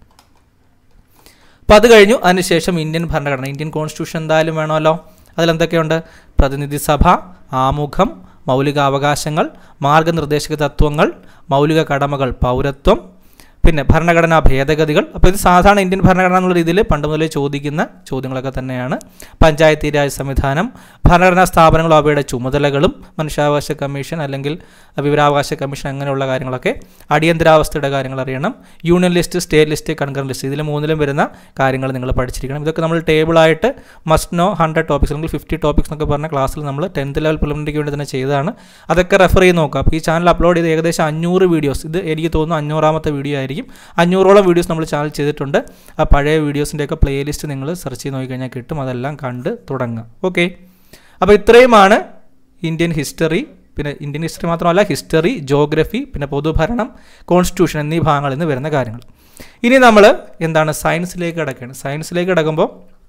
അപ്പോൾ അത് കഴിഞ്ഞു അതിനുശേഷം ഇന്ത്യൻ ഭരണഘടന ഇന്ത്യൻ കോൺസ്റ്റിറ്റ്യൂഷൻ എന്തായാലും വേണമല്ലോ അതിലെന്തൊക്കെയുണ്ട് പ്രതിനിധി സഭ ആമുഖം മൗലികാവകാശങ്ങൾ മാർഗനിർദ്ദേശക തത്വങ്ങൾ മൗലിക കടമകൾ പൗരത്വം പിന്നെ ഭരണഘടനാ ഭേദഗതികൾ അപ്പോൾ ഇത് സാധാരണ ഇന്ത്യൻ ഭരണഘടന എന്നുള്ള രീതിയിൽ പണ്ട് മുതലേ ചോദിക്കുന്ന ചോദ്യങ്ങളൊക്കെ തന്നെയാണ് പഞ്ചായത്തി രാജ് സംവിധാനം ഭരണഘടനാ സ്ഥാപനങ്ങളും അവയുടെ ചുമതലകളും മനുഷ്യാവകാശ കമ്മീഷൻ അല്ലെങ്കിൽ വിവരാവകാശ കമ്മീഷൻ അങ്ങനെയുള്ള കാര്യങ്ങളൊക്കെ അടിയന്തരാവസ്ഥയുടെ കാര്യങ്ങൾ അറിയണം union list state list concurrent list ഇതിൽ മൂന്നിലും വരുന്ന കാര്യങ്ങൾ നിങ്ങൾ പഠിച്ചിരിക്കണം ഇതൊക്കെ നമ്മൾ ടേബിളായിട്ട് മസ്റ്റ് നോ ഹൺഡ്രഡ് ടോപ്പിക്സ് അല്ലെങ്കിൽ ഫിഫ്റ്റി ടോപ്പിക്സ് എന്നൊക്കെ പറഞ്ഞ ക്ലാസ്സിൽ നമ്മൾ ടെൻത്ത് ലെവൽ പ്രിലിമിനറിക്ക് വേണ്ടി തന്നെ ചെയ്തതാണ് അതൊക്കെ റെഫർ ചെയ്ത് നോക്കുക അപ്പോൾ ഈ ചാനൽ അപ്ലോഡ് ചെയ്ത് ഏകദേശം അഞ്ഞൂറ് വീഡിയോസ് ഇത് എനിക്ക് തോന്നുന്നു അഞ്ഞൂറാമത്തെ വീഡിയോ ആയിരിക്കും അഞ്ഞൂറോളം വീഡിയോസ് നമ്മൾ ചാനൽ ചെയ്തിട്ടുണ്ട് ആ പഴയ വീഡിയോസിൻ്റെയൊക്കെ പ്ലേലിസ്റ്റ് നിങ്ങൾ സെർച്ച് ചെയ്ത് നോക്കിക്കഴിഞ്ഞാൽ കിട്ടും അതെല്ലാം കണ്ട് തുടങ്ങുക ഓക്കെ അപ്പോൾ ഇത്രയുമാണ് ഇന്ത്യൻ ഹിസ്റ്ററി പിന്നെ ഇന്ത്യൻ ഹിസ്റ്ററി മാത്രമല്ല ഹിസ്റ്ററി ജോഗ്രഫി പിന്നെ പൊതുഭരണം കോൺസ്റ്റിറ്റ്യൂഷൻ എന്നീ ഭാഗങ്ങളിൽ നിന്ന് വരുന്ന കാര്യങ്ങൾ ഇനി നമ്മൾ എന്താണ് സയൻസിലേക്ക് കിടക്കുകയാണ് സയൻസിലേക്ക് കിടക്കുമ്പോൾ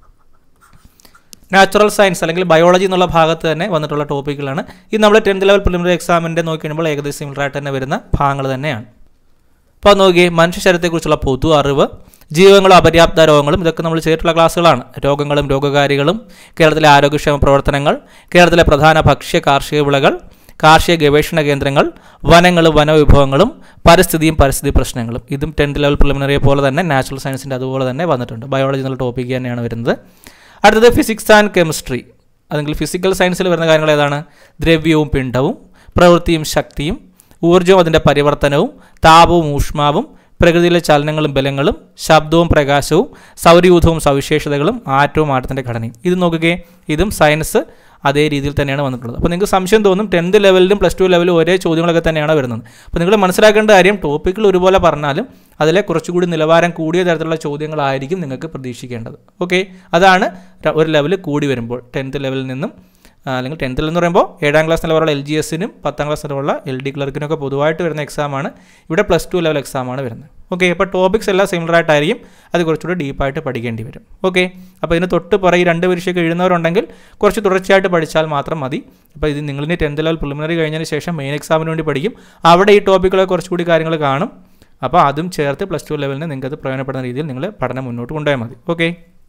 നാച്ചുറൽ സയൻസ് അല്ലെങ്കിൽ ബയോളജി എന്നുള്ള ഭാഗത്ത് തന്നെ വന്നിട്ടുള്ള ടോപ്പിക്കുകളാണ് ഇത് നമ്മൾ ടെൻത്ത് ലെവൽ പ്രിലിമിനറി എക്സാമിൻ്റെ നോക്കി കഴിയുമ്പോൾ ഏകദേശം സിമിലറായിട്ട് തന്നെ വരുന്ന ഭാഗങ്ങൾ തന്നെയാണ് അപ്പോൾ നോക്കി മനുഷ്യ ശരീരത്തെക്കുറിച്ചുള്ള പൊതു അറിവ് ജീവങ്ങളും അപര്യാപ്ത രോഗങ്ങളും ഇതൊക്കെ നമ്മൾ ചെയ്തിട്ടുള്ള ക്ലാസ്സുകളാണ് രോഗങ്ങളും രോഗകാരികളും കേരളത്തിലെ ആരോഗ്യക്ഷേമ പ്രവർത്തനങ്ങൾ കേരളത്തിലെ പ്രധാന ഭക്ഷ്യ കാർഷിക വിളകൾ കാർഷിക ഗവേഷണ കേന്ദ്രങ്ങൾ വനങ്ങളും വനവിഭവങ്ങളും പരിസ്ഥിതിയും പരിസ്ഥിതി പ്രശ്നങ്ങളും ഇതും ടെൻത്ത് ലെവൽ പ്രിലിമിനറിയെ പോലെ തന്നെ നാച്ചുറൽ സയൻസിൻ്റെ അതുപോലെ തന്നെ വന്നിട്ടുണ്ട് ബയോളജി എന്നുള്ള ടോപ്പിക്ക് തന്നെയാണ് വരുന്നത് അടുത്തത് ഫിസിക്സ് ആൻഡ് കെമിസ്ട്രി അല്ലെങ്കിൽ ഫിസിക്കൽ സയൻസിൽ വരുന്ന കാര്യങ്ങൾ ഏതാണ് ദ്രവ്യവും പിണ്ഡവും പ്രവൃത്തിയും ശക്തിയും ഊർജ്ജവും അതിൻ്റെ പരിവർത്തനവും താപവും ഊഷ്മാവും പ്രകൃതിയിലെ ചലനങ്ങളും ബലങ്ങളും ശബ്ദവും പ്രകാശവും സൗരയൂഥവും സവിശേഷതകളും ആറ്റവും ആറ്റത്തിൻ്റെ ഘടനയും ഇത് നോക്കുകയെ ഇതും സയൻസ് അതേ രീതിയിൽ തന്നെയാണ് വന്നിട്ടുള്ളത് അപ്പോൾ നിങ്ങൾക്ക് സംശയം തോന്നും ടെൻത്ത് ലെവലിലും പ്ലസ് ടു ലെവലിലും ഒരേ ചോദ്യങ്ങളൊക്കെ തന്നെയാണ് വരുന്നത് അപ്പോൾ നിങ്ങൾ മനസ്സിലാക്കേണ്ട കാര്യം ടോപ്പിക്കുകൾ ഒരുപോലെ പറഞ്ഞാലും അതിലെ കുറച്ചുകൂടി നിലവാരം കൂടിയ തരത്തിലുള്ള ചോദ്യങ്ങളായിരിക്കും നിങ്ങൾക്ക് പ്രതീക്ഷിക്കേണ്ടത് ഓക്കെ അതാണ് ഒരു ലെവൽ കൂടി വരുമ്പോൾ ടെൻത്ത് ലെവലിൽ നിന്നും അല്ലെങ്കിൽ ടെൻത്തിൽ എന്ന് പറയുമ്പോൾ ഏഴാം ക്ലാസ് നിലവാരമുള്ള എൽ ജി എസിനും പത്താം ക്ലാസ് നിലവാരമുള്ള എൽ ഡി ക്ലർക്കിനൊക്കെ പൊതുവായിട്ട് വരുന്ന എക്സാമാണ് ഇവിടെ പ്ലസ് ടു ലെവൽ എക്സാമാണ് വരുന്നത് ഓക്കെ അപ്പോൾ ടോപ്പിക്സ് എല്ലാം സിമിലർ ആയിട്ടായിരിക്കും അത് കുറച്ചുകൂടി ഡീപ്പായിട്ട് പഠിക്കേണ്ടി വരും ഓക്കെ അപ്പോൾ ഇതിന് തൊട്ട് പുറകെ രണ്ട് പരീക്ഷയ്ക്ക് എഴുതുന്നവരുണ്ടെങ്കിൽ കുറച്ച് തുടർച്ചയായിട്ട് പഠിച്ചാൽ മാത്രം മതി അപ്പോൾ ഇത് നിങ്ങളിനി ടെൻത്ത് ലെവൽ പ്രിലിമിനറി കഴിഞ്ഞതിന് ശേഷം മെയിൻ എക്സാമിന് വേണ്ടി പഠിക്കും അവിടെ ഈ ടോപ്പിക്കുകളെ കുറച്ചുകൂടി കാര്യങ്ങൾ കാണും അപ്പോൾ അതും ചേർത്ത് പ്ലസ് ടു ലെവലിന് നിങ്ങൾക്ക് അത് പ്രയോജനപ്പെടുന്ന രീതിയിൽ നിങ്ങൾ പഠനം മുന്നോട്ട് കൊണ്ടുപോയാൽ മതി ഓക്കെ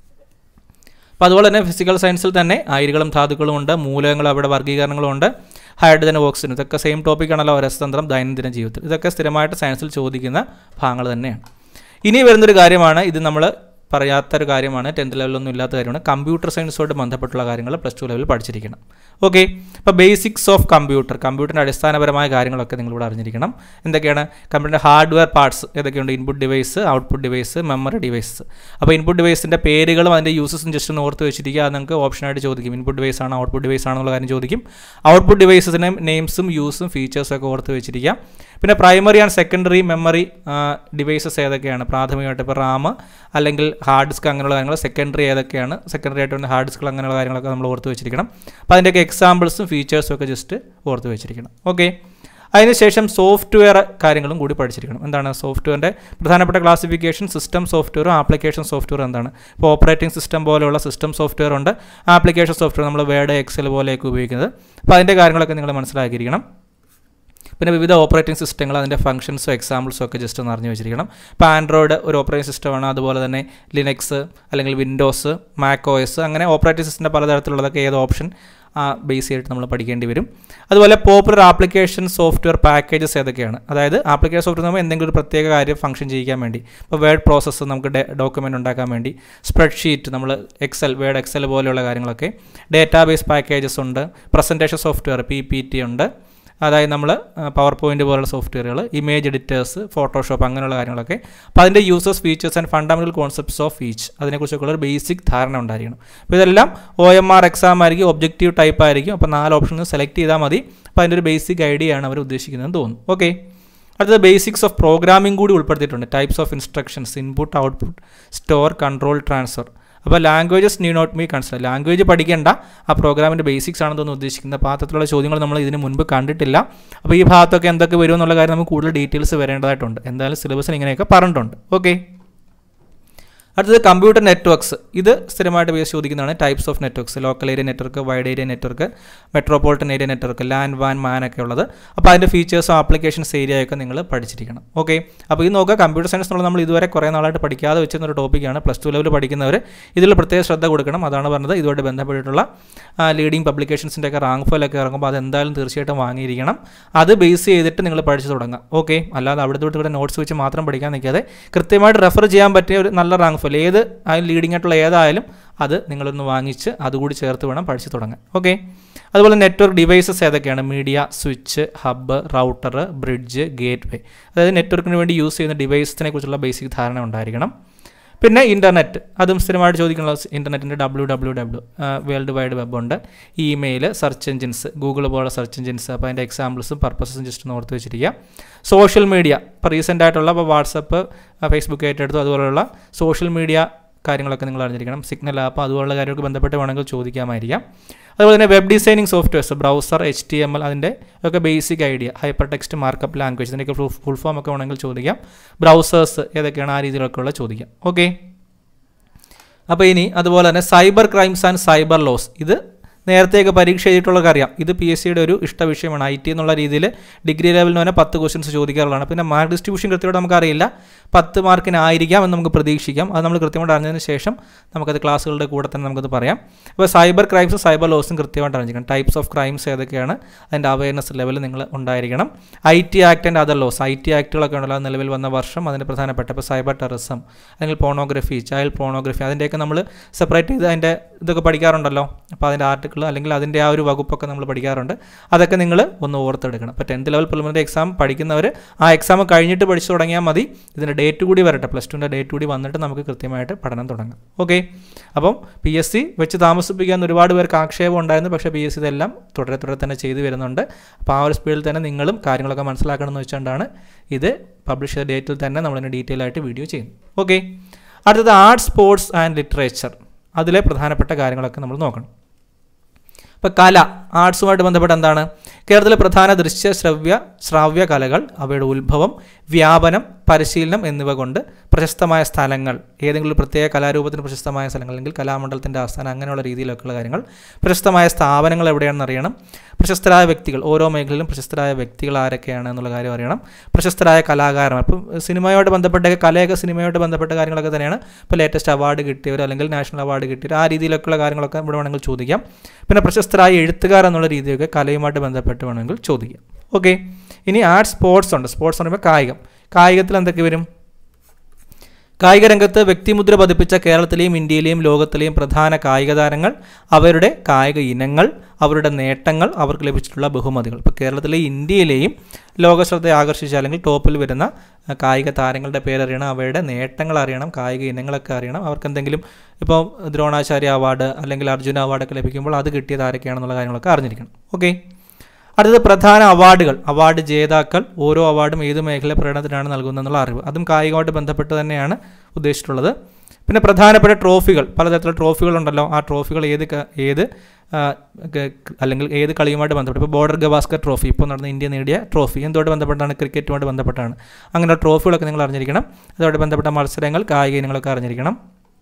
അപ്പോൾ അതുപോലെ തന്നെ ഫിസിക്കൽ സയൻസിൽ തന്നെ അയിരുകളും ധാതുക്കളും ഉണ്ട് മൂലകങ്ങളും അവിടെ വർഗ്ഗീകരണങ്ങളും ഉണ്ട് ഹൈഡ്രജൻ ഓക്സിജൻ ഇതൊക്കെ സെയിം ടോപ്പിക്കാണല്ലോ രസതന്ത്രം ദൈനംദിന ജീവിതത്തിൽ ഇതൊക്കെ സ്ഥിരമായിട്ട് സയൻസിൽ ചോദിക്കുന്ന ഭാഗങ്ങൾ തന്നെയാണ് ഇനി വരുന്നൊരു കാര്യമാണ് ഇത് നമ്മൾ പറയാത്തൊരു കാര്യമാണ് ടെൻത്ത് ലെവലൊന്നും ഇല്ലാത്ത കാര്യമാണ് കമ്പ്യൂട്ടർ സയൻസുമായിട്ട് ബന്ധപ്പെട്ടുള്ള കാര്യങ്ങൾ പ്ലസ് ടു ലെവലിൽ പഠിച്ചിരിക്കണം ഓക്കെ അപ്പോൾ ബേസിക്സ് ഓഫ് കമ്പ്യൂട്ടർ കമ്പ്യൂട്ടറിൻ്റെ അടിസ്ഥാനപരമായ കാര്യങ്ങളൊക്കെ നിങ്ങളിവിടെ അറിഞ്ഞിരിക്കണം എന്തൊക്കെയാണ് കമ്പ്യൂട്ടറിൻ്റെ ഹാർഡ്വെയർ പാർട്സ് ഏതൊക്കെയുണ്ട് input device output device memory device അപ്പോൾ ഇൻപുട്ട് ഡിവൈസിൻ്റെ പേരുകളും അതിൻ്റെ യൂസസും ജസ്റ്റ് ഒന്ന് ഓർത്ത് വെച്ചിരിക്കുക അത് നിങ്ങൾക്ക് ഓപ്ഷനായിട്ട് ചോദിക്കും ഇൻപുട്ട് ഡിവൈസ് ആണോ ഔട്ട്പുട്ട് ഡിവൈസ് ആണോ എന്നുള്ള കാര്യം ചോദിക്കും ഔട്ട്പുട്ട് ഡിവൈസസിൻ്റെ നെയിംസും യൂസും ഫീച്ചേഴ്സും ഒക്കെ ഓർത്ത് വെച്ചിരിക്കുക പിന്നെ primary and secondary memory devices ഏതൊക്കെയാണ് പ്രാഥമികമായിട്ട് ഇപ്പോൾ റാം അല്ലെങ്കിൽ ഹാർഡ് ഡിസ്ക് അങ്ങനെയുള്ള കാര്യങ്ങൾ സെക്കൻഡറി ഏതൊക്കെയാണ് സെക്കൻഡറി ആയിട്ട് വരുന്ന ഹാർഡ് ഡിസ്കുകൾ അങ്ങനെയുള്ള കാര്യങ്ങളൊക്കെ നമ്മൾ ഓർത്ത് വെച്ചിരിക്കണം അപ്പോൾ അതിൻ്റെയൊക്കെ എക്സാമ്പിൾസും ഫീച്ചേഴ്സും ഒക്കെ ജസ്റ്റ് ഓർത്ത് വെച്ചിരിക്കണം ഓക്കെ അതിനുശേഷം സോഫ്റ്റ്വെയർ കാര്യങ്ങളും കൂടി പഠിച്ചിരിക്കണം എന്താണ് സോഫ്റ്റ്വെയറിൻ്റെ പ്രധാനപ്പെട്ട ക്ലാസിഫിക്കേഷൻ സിസ്റ്റം സോഫ്റ്റ്വെയറും ആപ്ലിക്കേഷൻ സോഫ്റ്റ്വെയർ എന്താണ് ഇപ്പോൾ ഓപ്പറേറ്റിംഗ് സിസ്റ്റം പോലെയുള്ള സിസ്റ്റം സോഫ്റ്റ്വെയർ ഉണ്ട് ആപ്ലിക്കേഷൻ സോഫ്റ്റ്വെയർ നമ്മൾ വേർഡ് എക്സൽ പോലെയൊക്കെ ഉപയോഗിക്കുന്നത് അപ്പോൾ അതിൻ്റെ കാര്യങ്ങളൊക്കെ നിങ്ങൾ മനസ്സിലാക്കിയിരിക്കണം പിന്നെ വിവിധ ഓപ്പറേറ്റിംഗ് സിസ്റ്റങ്ങൾ അതിൻ്റെ ഫംഗ്ഷൻസും എക്സാമ്പിൾസും ഒക്കെ ജസ്റ്റ് ഒന്ന് അറിഞ്ഞു വെച്ചിരിക്കണം ഇപ്പോൾ ആൻഡ്രോയിഡ് ഒരു ഓപ്പറേറ്റിംഗ് സിസ്റ്റമാണ് അതുപോലെ തന്നെ ലിനക്സ് അല്ലെങ്കിൽ വിൻഡോസ് മാക് ഒ എസ് അങ്ങനെ ഓപ്പറേറ്റിംഗ് സിസ്റ്റത്തിൻ്റെ പലതരത്തിലുള്ളതൊക്കെ ഏത് ഓപ്ഷൻ ബേസ് ചെയ്തിട്ട് നമ്മൾ പഠിക്കേണ്ടി വരും അതുപോലെ പോപ്പുലർ ആപ്ലിക്കേഷൻ സോഫ്റ്റ്വെയർ പാക്കേജസ് ഏതൊക്കെയാണ് അതായത് ആപ്ലിക്കേഷൻ സോഫ്റ്റ്വെയർ നമ്മൾ എന്തെങ്കിലും ഒരു പ്രത്യേക കാര്യം ഫംഗ്ഷൻ ചെയ്യിക്കാൻ വേണ്ടി ഇപ്പോൾ വേർഡ് പ്രോസസ്സ് നമുക്ക് ഡോക്യുമെൻ്റ് ഉണ്ടാക്കാൻ വേണ്ടി സ്പ്രെഡ്ഷീറ്റ് നമ്മൾ എക്സൽ വേർഡ് എക്സൽ പോലെയുള്ള കാര്യങ്ങളൊക്കെ ഡേറ്റാബേസ് പാക്കേജസ് ഉണ്ട് presentation software P P T ഉണ്ട് അതായത് നമ്മൾ പവർ പോയിന്റ് പോലുള്ള സോഫ്റ്റ്വെയറുകൾ ഇമേജ് എഡിറ്റേഴ്സ് ഫോട്ടോഷോപ്പ് അങ്ങനെയുള്ള കാര്യങ്ങളൊക്കെ അപ്പോൾ അതിൻ്റെ users features and fundamental concepts of each അതിനെക്കുറിച്ചൊക്കെ ഒരു ബേസിക് ധാരണ ഉണ്ടായിരിക്കണം അപ്പോൾ ഇതെല്ലാം ഒ എം ആർ എക്സാം ആയിരിക്കും ഒബ്ജക്റ്റീവ് ടൈപ്പ് ആയിരിക്കും അപ്പോൾ നാല് ഓപ്ഷൻസ് സെലക്ട് ചെയ്താൽ മതി അപ്പോൾ അതിൻ്റെ ഒരു ബേസിക് ഐഡിയ ആണ് അവർ ഉദ്ദേശിക്കുന്നതെന്ന് തോന്നുന്നു ഓക്കെ അടുത്തത് ബേസിക്സ് ഓഫ് പ്രോഗ്രാമിംഗ് കൂടി ഉൾപ്പെടുത്തിയിട്ടുണ്ട് types of instructions input output store control transfer അപ്പോൾ languages new not me consider language പഠിക്കേണ്ട ആ പ്രോഗ്രാമിൻ്റെ ബേസിക്സ് ആണെന്ന് തോന്നുന്നു ഉദ്ദേശിക്കുന്നത് അപ്പോൾ അത്തരത്തിലുള്ള ചോദ്യങ്ങൾ നമ്മൾ ഇതിന് മുൻപ് കണ്ടിട്ടില്ല അപ്പോൾ ഈ ഭാഗത്തൊക്കെ എന്തൊക്കെ വരും എന്നുള്ള കാര്യം നമുക്ക് കൂടുതൽ ഡീറ്റെയിൽസ് വരേണ്ടതായിട്ടുണ്ട് എന്തായാലും സിലബസിൽ ഇങ്ങനെയൊക്കെ പറഞ്ഞിട്ടുണ്ട് ഓക്കെ അടുത്തത് കമ്പ്യൂട്ടർ നെറ്റ്വർക്ക്സ് ഇത് സ്ഥിരമായിട്ട് ബേസ് ചോദിക്കുന്നതാണ് types of networks local area network wide area network metropolitan area network LAN വാൻ മാൻ ഒക്കെ ഉള്ളത് അപ്പോൾ അതിൻ്റെ ഫീച്ചേഴ്സും ആപ്ലിക്കേഷൻസ് ഏരിയയൊക്കെ നിങ്ങൾ പഠിച്ചിരിക്കണം ഓക്കെ അപ്പോൾ ഇത് നോക്കുക കമ്പ്യൂട്ടർ സയൻസ് എന്നുള്ള നമ്മൾ ഇതുവരെ കുറേ നാളായിട്ട് പഠിക്കാതെ വെച്ചിരുന്ന ഒരു ടോപ്പിക്കാണ് പ്ലസ് ടു ലെവൽ പഠിക്കുന്നവർ ഇതിൽ പ്രത്യേക ശ്രദ്ധ കൊടുക്കണം അതാണ് പറഞ്ഞത് ഇതുമായിട്ട് ബന്ധപ്പെട്ടിട്ടുള്ള ലീഡിംഗ് പബ്ലിക്കേഷൻസിൻ്റെ ഒക്കെ റാങ്ക് ഫയലൊക്കെ ഇറങ്ങുമ്പോൾ അത് എന്തായാലും തീർച്ചയായിട്ടും വാങ്ങിയിരിക്കണം അത് ബേസ് ചെയ്തിട്ട് നിങ്ങൾ പഠിച്ചു തുടങ്ങാം ഓക്കെ അല്ലാതെ അവിടുത്തെ ഇവിടെ നോട്ട്സ് വെച്ച് മാത്രം പഠിക്കാൻ നിൽക്കാതെ കൃത്യമായിട്ട് റെഫർ ചെയ്യാൻ പറ്റിയ ഒരു നല്ല റാങ്ക് ഫയൽ ഏത് അതിൽ ലീഡിംഗ് ആയിട്ടുള്ള ഏതായാലും അത് നിങ്ങളൊന്ന് വാങ്ങിച്ച് അതുകൂടി ചേർത്ത് വേണം പഠിച്ചു തുടങ്ങാൻ ഓക്കെ അതുപോലെ നെറ്റ്വർക്ക് ഡിവൈസസ് ഏതൊക്കെയാണ് media switch hub router bridge gateway അതായത് നെറ്റ്വർക്കിന് വേണ്ടി യൂസ് ചെയ്യുന്ന ഡിവൈസസിനെ കുറിച്ചുള്ള ബേസിക് ധാരണ ഉണ്ടായിരിക്കണം പിന്നെ ഇൻ്റർനെറ്റ് അതും സ്ഥിരമായിട്ട് ചോദിക്കുന്ന ഇൻ്റർനെറ്റിൻ്റെ W W W world wide web ഉണ്ട് ഇമെയിൽ സെർച്ച് എഞ്ചിൻസ് ഗൂഗിൾ പോലുള്ള സെർച്ച് എഞ്ചിൻസ് അപ്പോൾ അതിൻ്റെ എക്സാമ്പിൾസും പർപ്പസസും ജസ്റ്റ് ഒന്ന് ഓർത്ത് വെച്ചിരിക്കുക സോഷ്യൽ മീഡിയ ഇപ്പോൾ റീസെൻ്റ് ആയിട്ടുള്ള ഇപ്പോൾ വാട്സപ്പ് ഫേസ്ബുക്ക് ഏറ്റെടുത്തു അതുപോലുള്ള സോഷ്യൽ മീഡിയ കാര്യങ്ങളൊക്കെ നിങ്ങൾ അറിഞ്ഞിരിക്കണം സിഗ്നൽ ആപ്പ് അതുപോലുള്ള കാര്യങ്ങൾക്ക് ബന്ധപ്പെട്ട് വേണമെങ്കിൽ ചോദിക്കാമായിരിക്കാം അതുപോലെ തന്നെ web designing softwares browser H T M L അതിൻ്റെ ഒക്കെ basic idea hyper text markup language ഇതിൻ്റെയൊക്കെ ഫുൾ ഫോം ഒക്കെ വേണമെങ്കിൽ ചോദിക്കാം ബ്രൗസേഴ്സ് ഏതൊക്കെയാണ് ആ രീതിയിലൊക്കെ ഉള്ള ചോദിക്കാം ഓക്കെ അപ്പോൾ ഇനി അതുപോലെ തന്നെ cyber crimes and cyber laws ഇത് നേരത്തെയൊക്കെ പരീക്ഷ എഴുതിയിട്ടുള്ളവർക്ക് അറിയാം ഇത് പി എസ് സിയുടെ ഒരു ഇഷ്ട വിഷയമാണ് ഐ ടി എന്നുള്ള രീതിയിൽ ഡിഗ്രി ലെവലിന് തന്നെ പത്ത് ക്വസ്റ്റ്യൻസ് ചോദിക്കാറുള്ളതാണ് പിന്നെ മാർക്ക് ഡിസ്ട്രിബ്യൂഷൻ കൃത്യമായിട്ട് നമുക്കറിയില്ല പത്ത് മാർക്കിനായിരിക്കാം എന്ന് നമുക്ക് പ്രതീക്ഷിക്കാം അത് നമ്മൾ കൃത്യമായിട്ട് അറിഞ്ഞതിന് ശേഷം നമുക്കത് ക്ലാസ്സുകളുടെ കൂടെ തന്നെ നമുക്കത് പറയാം അപ്പോൾ സൈബർ ക്രൈംസും സൈബർ ലോസും കൃത്യമായിട്ട് അറിഞ്ഞിരിക്കണം ടൈപ്സ് ഓഫ് ക്രൈംസ് ഏതൊക്കെയാണ് അതിൻ്റെ അവയർനെസ് ലെവൽ നിങ്ങൾ ഉണ്ടായിരിക്കണം I T act and other laws I T ആക്ടുകളൊക്കെ ഉണ്ടല്ലോ അത് നിലവിൽ വന്ന വർഷം അതിൻ്റെ പ്രധാനപ്പെട്ട ഇപ്പോൾ സൈബർ ടെററിസം അല്ലെങ്കിൽ പോണോഗ്രഫി ചൈൽഡ് പോണോഗ്രഫി അതിൻ്റെയൊക്കെ നമ്മൾ സെപ്പറേറ്റ് ചെയ്ത് അതിൻ്റെ ഇതൊക്കെ പഠിക്കാറുണ്ടല്ലോ അപ്പോൾ അതിൻ്റെ ആർട്ടിക്കിൾ അല്ലെങ്കിൽ അതിൻ്റെ ആ ഒരു വകുപ്പൊക്കെ നമ്മൾ പഠിക്കാറുണ്ട് അതൊക്കെ നിങ്ങൾ ഒന്ന് ഓർത്തെടുക്കണം അപ്പോൾ ടെൻത്ത് ലെവൽ പ്രിലിമിനറി എക്സാം പഠിക്കുന്നവർ ആ എക്സാം കഴിഞ്ഞിട്ട് പഠിച്ചു തുടങ്ങിയാൽ മതി ഇതിൻ്റെ ഡേറ്റ് കൂടി വരട്ടെ പ്ലസ് ടുവിൻ്റെ ഡേറ്റ് കൂടി വന്നിട്ട് നമുക്ക് കൃത്യമായിട്ട് പഠനം തുടങ്ങാം ഓക്കെ അപ്പം പി എസ് സി വെച്ച് താമസിപ്പിക്കാൻ ഒരുപാട് പേർക്ക് ആക്ഷേപം ഉണ്ടായിരുന്നു പക്ഷേ പി എസ് സി ഇതെല്ലാം തുടരെ തുടരെ തന്നെ ചെയ്തു വരുന്നുണ്ട് അപ്പോൾ ആ ഒരു സ്പീഡിൽ തന്നെ നിങ്ങളും കാര്യങ്ങളൊക്കെ മനസ്സിലാക്കണം എന്ന് വെച്ചുകൊണ്ടാണ് ഇത് പബ്ലിഷ് ചെയ്ത ഡേറ്റിൽ തന്നെ നമ്മളിതിന് ഡീറ്റെയിൽ ആയിട്ട് വീഡിയോ ചെയ്യുന്നു ഓക്കെ അടുത്തത് ആർട്സ് സ്പോർട്സ് ആൻഡ് ലിറ്ററേച്ചർ അതിലെ പ്രധാനപ്പെട്ട കാര്യങ്ങളൊക്കെ നമ്മൾ നോക്കണം ഇപ്പോൾ കല ആർട്സുമായിട്ട് ബന്ധപ്പെട്ട് എന്താണ് കേരളത്തിലെ പ്രധാന ദൃശ്യ ശ്രവ്യ ശ്രാവ്യ കലകൾ അവയുടെ ഉത്ഭവം വ്യാപനം പരിശീലനം എന്നിവ കൊണ്ട് പ്രശസ്തമായ സ്ഥലങ്ങൾ ഏതെങ്കിലും പ്രത്യേക കലാരൂപത്തിന് പ്രശസ്തമായ സ്ഥലങ്ങൾ അല്ലെങ്കിൽ കലാമണ്ഡലത്തിൻ്റെ ആസ്ഥാനം അങ്ങനെയുള്ള രീതിയിലൊക്കെയുള്ള കാര്യങ്ങൾ പ്രശസ്തമായ സ്ഥാപനങ്ങൾ എവിടെയാണെന്ന് അറിയണം പ്രശസ്തരായ വ്യക്തികൾ ഓരോ മേഖലയിലും പ്രശസ്തരായ വ്യക്തികൾ ആരൊക്കെയാണ് എന്നുള്ള കാര്യം അറിയണം പ്രശസ്തരായ കലാകാരന്മാർ ഇപ്പം സിനിമയുമായിട്ട് ബന്ധപ്പെട്ട കലയൊക്കെ സിനിമയുമായിട്ട് ബന്ധപ്പെട്ട കാര്യങ്ങളൊക്കെ തന്നെയാണ് ഇപ്പോൾ ലേറ്റസ്റ്റ് അവാർഡ് കിട്ടിയവർ അല്ലെങ്കിൽ നാഷണൽ അവാർഡ് കിട്ടിയവർ ആ രീതിയിലൊക്കെയുള്ള കാര്യങ്ങളൊക്കെ ഇവിടെ വേണമെങ്കിൽ ചോദിക്കാം പിന്നെ പ്രശസ്തരായ എഴുത്തുകാർ എന്നുള്ള രീതിയൊക്കെ കലയുമായിട്ട് ബന്ധപ്പെട്ട് വേണമെങ്കിൽ ചോദിക്കാം ഓക്കെ ഇനി ആർട്സ് സ്പോർട്സ് ഉണ്ട് സ്പോർട്സ് എന്ന് പറയുമ്പോൾ കായികം കായികത്തിൽ എന്തൊക്കെ വരും കായിക രംഗത്ത് വ്യക്തിമുദ്ര പതിപ്പിച്ച കേരളത്തിലെയും ഇന്ത്യയിലെയും ലോകത്തിലെയും പ്രധാന കായിക താരങ്ങൾ അവരുടെ കായിക ഇനങ്ങൾ അവരുടെ നേട്ടങ്ങൾ അവർക്ക് ലഭിച്ചിട്ടുള്ള ബഹുമതികൾ ഇപ്പോൾ കേരളത്തിലെ ഇന്ത്യയിലെയും ലോകശ്രദ്ധ ആകർഷിച്ച അല്ലെങ്കിൽ ടോപ്പിൽ വരുന്ന കായിക താരങ്ങളുടെ പേരറിയണം അവരുടെ നേട്ടങ്ങൾ അറിയണം കായിക ഇനങ്ങളൊക്കെ അറിയണം അവർക്ക് എന്തെങ്കിലും ഇപ്പോൾ ദ്രോണാചാര്യ അവാർഡ് അല്ലെങ്കിൽ അർജുന അവാർഡൊക്കെ ലഭിക്കുമ്പോൾ അത് കിട്ടിയത് ആരൊക്കെയാണെന്നുള്ള കാര്യങ്ങളൊക്കെ അറിഞ്ഞിരിക്കണം ഓക്കെ അടുത്തത് പ്രധാന അവാർഡുകൾ അവാർഡ് ജേതാക്കൾ ഓരോ അവാർഡും ഏത് മേഖല പ്രകടനത്തിനാണ് നൽകുന്നതെന്നുള്ള അറിവ് അതും കായികമായിട്ട് ബന്ധപ്പെട്ട് തന്നെയാണ് ഉദ്ദേശിച്ചിട്ടുള്ളത് പിന്നെ പ്രധാനപ്പെട്ട ട്രോഫികൾ പലതരത്തിലുള്ള ട്രോഫികളുണ്ടല്ലോ ആ ട്രോഫികൾ ഏത് ക- ഏത് ആ, ക- അല്ലെങ്കിൽ ഏത് കളിയുമായിട്ട് ബന്ധപ്പെട്ട് ഇപ്പോൾ ബോർഡർ ഗവാസ്കർ ട്രോഫി ഇപ്പോൾ നടന്ന ഇന്ത്യ നേടിയ ട്രോഫി എന്തുമായിട്ട് ബന്ധപ്പെട്ടാണ് ക്രിക്കറ്റുമായിട്ട് ബന്ധപ്പെട്ടാണ് അങ്ങനെയുള്ള ട്രോഫികളൊക്കെ നിങ്ങൾ അറിഞ്ഞിരിക്കണം അതുമായിട്ട് ബന്ധപ്പെട്ട മത്സരങ്ങൾ കായിക ഇനങ്ങളൊക്കെ അറിഞ്ഞിരിക്കണം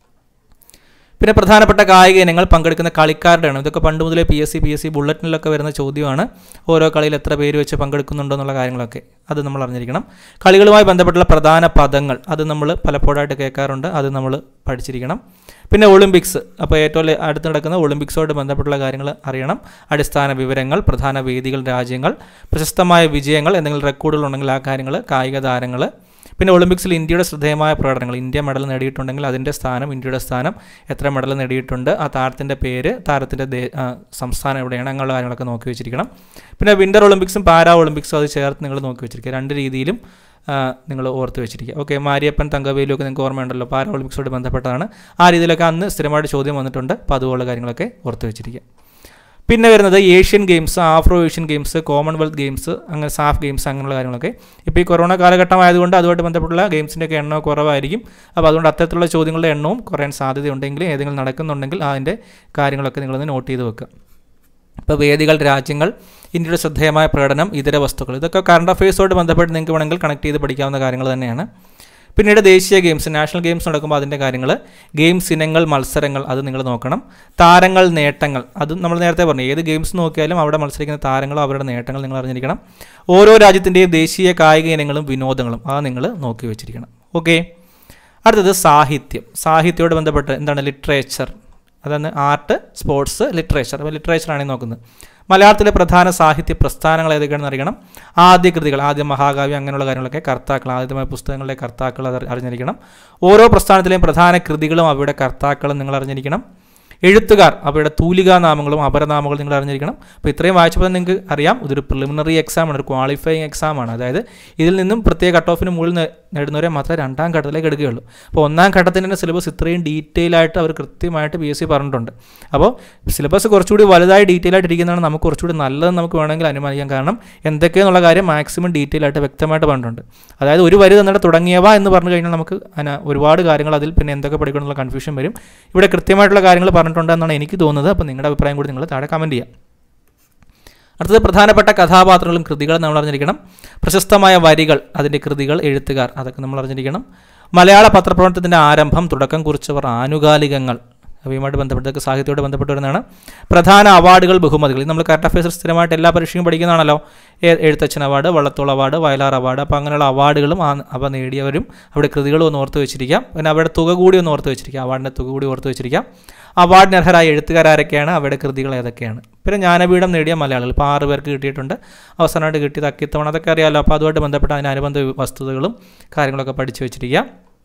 പിന്നെ പ്രധാനപ്പെട്ട കായിക ഇനങ്ങൾ പങ്കെടുക്കുന്ന കളിക്കാരുടെ എണ്ണം ഇതൊക്കെ പണ്ട് മുതലേ P S C P S C ബുള്ളറ്റിനിലൊക്കെ വരുന്ന ചോദ്യമാണ് ഓരോ കളിയിൽ എത്ര പേര് വെച്ച് പങ്കെടുക്കുന്നുണ്ടോ എന്നുള്ള കാര്യങ്ങളൊക്കെ അത് നമ്മൾ അറിഞ്ഞിരിക്കണം കളികളുമായി ബന്ധപ്പെട്ടുള്ള പ്രധാന പദങ്ങൾ അത് നമ്മൾ പലപ്പോഴായിട്ട് കേൾക്കാറുണ്ട് അത് നമ്മൾ പഠിച്ചിരിക്കണം പിന്നെ ഒളിമ്പിക്സ് അപ്പോൾ ഏറ്റവും ലെ- അടുത്ത് നടക്കുന്ന ഒളിമ്പിക്സോട് ബന്ധപ്പെട്ടുള്ള കാര്യങ്ങൾ അറിയണം അടിസ്ഥാന വിവരങ്ങൾ പ്രധാന വേദികൾ രാജ്യങ്ങൾ പ്രശസ്തമായ വിജയങ്ങൾ എന്തെങ്കിലും റെക്കോർഡുകൾ ഉണ്ടെങ്കിൽ ആ കാര്യങ്ങൾ കായിക താരങ്ങൾ പിന്നെ ഒളിമ്പിക്സിൽ ഇന്ത്യയുടെ ശ്രദ്ധേയമായ പ്രകടനങ്ങൾ ഇന്ത്യ മെഡൽ നേടിയിട്ടുണ്ടെങ്കിൽ അതിൻ്റെ സ്ഥാനം ഇന്ത്യയുടെ സ്ഥാനം എത്ര മെഡൽ നേടിയിട്ടുണ്ട് ആ താരത്തിൻ്റെ പേര് താരത്തിൻ്റെ ദേ ആ, സംസ്ഥാനം എവിടെയാണ് അങ്ങനെയുള്ള കാര്യങ്ങളൊക്കെ നോക്കി വെച്ചിരിക്കണം പിന്നെ വിൻ്റർ ഒളിമ്പിക്സും പാരാ ഒളിമ്പിക്സും അത് ചേർത്ത് നിങ്ങൾ നോക്കി വെച്ചിരിക്കുക രണ്ട് രീതിയിലും നിങ്ങൾ ഓർത്ത് വെച്ചിരിക്കുക ഓക്കെ മാരിയപ്പൻ തങ്കവേലും ഒക്കെ നിങ്ങൾക്ക് ഓർമ്മയുണ്ടല്ലോ പാരാ ഒളിമ്പിക്സോട് ബന്ധപ്പെട്ടതാണ് ആ രീതിയിലൊക്കെ അന്ന് സ്ഥിരമായിട്ട് ചോദ്യം വന്നിട്ടുണ്ട് അപ്പോൾ അതുപോലുള്ള കാര്യങ്ങളൊക്കെ ഓർത്ത് വെച്ചിരിക്കുക പിന്നെ വരുന്നത് Asian games Afro Asian games Commonwealth games അങ്ങനെ സാഫ് ഗെയിംസ് അങ്ങനെയുള്ള കാര്യങ്ങളൊക്കെ ഇപ്പോൾ ഈ കൊറോണ കാലഘട്ടമായതുകൊണ്ട് അതുമായിട്ട് ബന്ധപ്പെട്ടുള്ള ഗെയിംസിൻ്റെയൊക്കെ എണ്ണം കുറവായിരിക്കും അപ്പോൾ അതുകൊണ്ട് അത്തരത്തിലുള്ള ചോദ്യങ്ങളുടെ എണ്ണവും കുറയാൻ സാധ്യതയുണ്ടെങ്കിൽ ഏതെങ്കിലും നടക്കുന്നുണ്ടെങ്കിൽ അതിൻ്റെ കാര്യങ്ങളൊക്കെ നിങ്ങളൊന്ന് നോട്ട് ചെയ്ത് വെക്കുക ഇപ്പോൾ വേദികൾ രാജ്യങ്ങൾ ഇന്ത്യയുടെ ശ്രദ്ധേയമായ പ്രകടനം ഇതര വസ്തുക്കൾ ഇതൊക്കെ കറണ്ട് അഫയേഴ്സോട് ബന്ധപ്പെട്ട് നിങ്ങൾക്ക് വേണമെങ്കിൽ കണക്ട് ചെയ്ത് പഠിക്കാവുന്ന കാര്യങ്ങൾ തന്നെയാണ് പിന്നീട് ദേശീയ ഗെയിംസ് നാഷണൽ ഗെയിംസ് നടക്കുമ്പോൾ അതിൻ്റെ കാര്യങ്ങൾ ഗെയിംസ് ഇനങ്ങൾ മത്സരങ്ങൾ അത് നിങ്ങൾ നോക്കണം താരങ്ങൾ നേട്ടങ്ങൾ അത് നമ്മൾ നേരത്തെ പറഞ്ഞു ഏത് ഗെയിംസ് നോക്കിയാലും അവിടെ മത്സരിക്കുന്ന താരങ്ങളും അവരുടെ നേട്ടങ്ങൾ നിങ്ങൾ അറിഞ്ഞിരിക്കണം ഓരോ രാജ്യത്തിൻ്റെയും ദേശീയ കായിക ഇനങ്ങളും വിനോദങ്ങളും അത് നിങ്ങൾ നോക്കി വെച്ചിരിക്കണം ഓക്കെ അടുത്തത് സാഹിത്യം സാഹിത്യത്തോട് ബന്ധപ്പെട്ട് എന്താണ് ലിറ്ററേച്ചർ അതാണ് ആർട്ട് സ്പോർട്സ് ലിറ്ററേച്ചർ അപ്പോൾ ലിറ്ററേച്ചറാണ് ഈ നോക്കുന്നത് മലയാളത്തിലെ പ്രധാന സാഹിത്യ പ്രസ്ഥാനങ്ങൾ ഏതൊക്കെയാണെന്ന് അറിയണം ആദ്യ കൃതികൾ ആദ്യ മഹാകാവ്യം അങ്ങനെയുള്ള കാര്യങ്ങളൊക്കെ കർത്താക്കൾ ആദ്യമായ പുസ്തകങ്ങളിലെ കർത്താക്കൾ അത് അറിഞ്ഞിരിക്കണം ഓരോ പ്രസ്ഥാനത്തിലെയും പ്രധാന കൃതികളും അവയുടെ കർത്താക്കളും നിങ്ങൾ അറിഞ്ഞിരിക്കണം എഴുത്തുകാർ അവയുടെ തൂലികാ നാമങ്ങളും അപരനാമങ്ങളും നിങ്ങൾ അറിഞ്ഞിരിക്കണം അപ്പോൾ ഇത്രയും വായിച്ചപ്പോൾ നിങ്ങൾക്ക് അറിയാം ഇതൊരു പ്രിലിമിനറി എക്സാം ആണ് ഒരു ക്വാളിഫയിങ് എക്സാം ആണ് അതായത് ഇതിൽ നിന്നും പ്രത്യേക കട്ട് ഓഫിന് മുകളിൽ നേ- നേടുന്നവരെ മാത്രമേ രണ്ടാം ഘട്ടത്തിലേക്ക് എടുക്കുകയുള്ളൂ അപ്പോൾ ഒന്നാം ഘട്ടത്തിൻ്റെ തന്നെ സിലബസ് ഇത്രയും ഡീറ്റെയിൽ ആയിട്ട് അവർ കൃത്യമായിട്ട് പി എസ് സി പറഞ്ഞിട്ടുണ്ട് അപ്പോൾ സിലബസ് കുറച്ചുകൂടി വലുതായി ഡീറ്റെയിൽ ആയിട്ട് ഇരിക്കുന്നതാണ് നമുക്ക് കുറച്ചുകൂടി നല്ലതെന്ന് നമുക്ക് വേണമെങ്കിൽ അനുമാനിക്കാം കാരണം എന്തൊക്കെയെന്നുള്ള കാര്യം മാക്സിമം ഡീറ്റെയിൽ ആയിട്ട് വ്യക്തമായിട്ട് പറഞ്ഞിട്ടുണ്ട് അതായത് ഒരു വരി തന്നിട്ട് തുടങ്ങിയവ എന്ന് പറഞ്ഞു കഴിഞ്ഞാൽ നമുക്ക് അതിന് ഒരുപാട് കാര്യങ്ങൾ അതിൽ പിന്നെ എന്തൊക്കെ പഠിക്കണം എന്നുള്ള കൺഫ്യൂഷൻ വരും ഇവിടെ കൃത്യമായിട്ടുള്ള കാര്യങ്ങൾ പറഞ്ഞിട്ടുണ്ട് എന്നാണ് എനിക്ക് തോന്നുന്നത് അപ്പോൾ നിങ്ങളുടെ അഭിപ്രായം കൂടി നിങ്ങൾ താഴെ കമൻറ്റ് ചെയ്യാം അടുത്തത് പ്രധാനപ്പെട്ട കഥാപാത്രങ്ങളും കൃതികളും നമ്മൾ അറിഞ്ഞിരിക്കണം പ്രശസ്തമായ വരികൾ അതിൻ്റെ കൃതികൾ എഴുത്തുകാർ അതൊക്കെ നമ്മൾ അറിഞ്ഞിരിക്കണം മലയാള പത്രപ്രവർത്തനത്തിൻ്റെ ആരംഭം തുടക്കം കുറിച്ചവർ ആനുകാലികങ്ങൾ അവയുമായിട്ട് ബന്ധപ്പെട്ടതൊക്കെ സാഹിത്യത്തോട് ബന്ധപ്പെട്ട് വരുന്നതാണ് പ്രധാന അവാർഡുകൾ ബഹുമതികൾ ഇത് നമ്മൾ കറക്റ്റ് അഫയേഴ്സ് സ്ഥിരമായിട്ട് എല്ലാ പരീക്ഷയും പഠിക്കുന്നതാണല്ലോ എ- Ezhuthachan award Vallathol award Vayalar award അപ്പോൾ അങ്ങനെയുള്ള അവാർഡുകളും ആ അവ നേടിയവരും അവിടെ കൃതികളും ഒന്ന് ഓർത്ത് വെച്ചിരിക്കാം പിന്നെ അവരുടെ തുക കൂടി ഒന്ന് ഓർത്ത് വെച്ചിരിക്കാം അവാർഡിൻ്റെ തുക കൂടി ഓർത്ത് വെച്ചിരിക്കാം അവാർഡിന് അർഹരായ എഴുത്തുകാരൊക്കെയാണ് അവരുടെ കൃതികൾ ഏതൊക്കെയാണ് പിന്നെ ജ്ഞാനപീഠം നേടിയ മലയാളികൾ ഇപ്പോൾ ആറ് പേർക്ക് കിട്ടിയിട്ടുണ്ട് അവസാനമായിട്ട് കിട്ടിയത് അക്കിത്തവണ അതൊക്കെ അറിയാമല്ലോ അപ്പോൾ അതുമായിട്ട് ബന്ധപ്പെട്ട അതിന് അനുബന്ധ വസ്തുതകളും കാര്യങ്ങളൊക്കെ പഠിച്ചു വെച്ചിരിക്കുക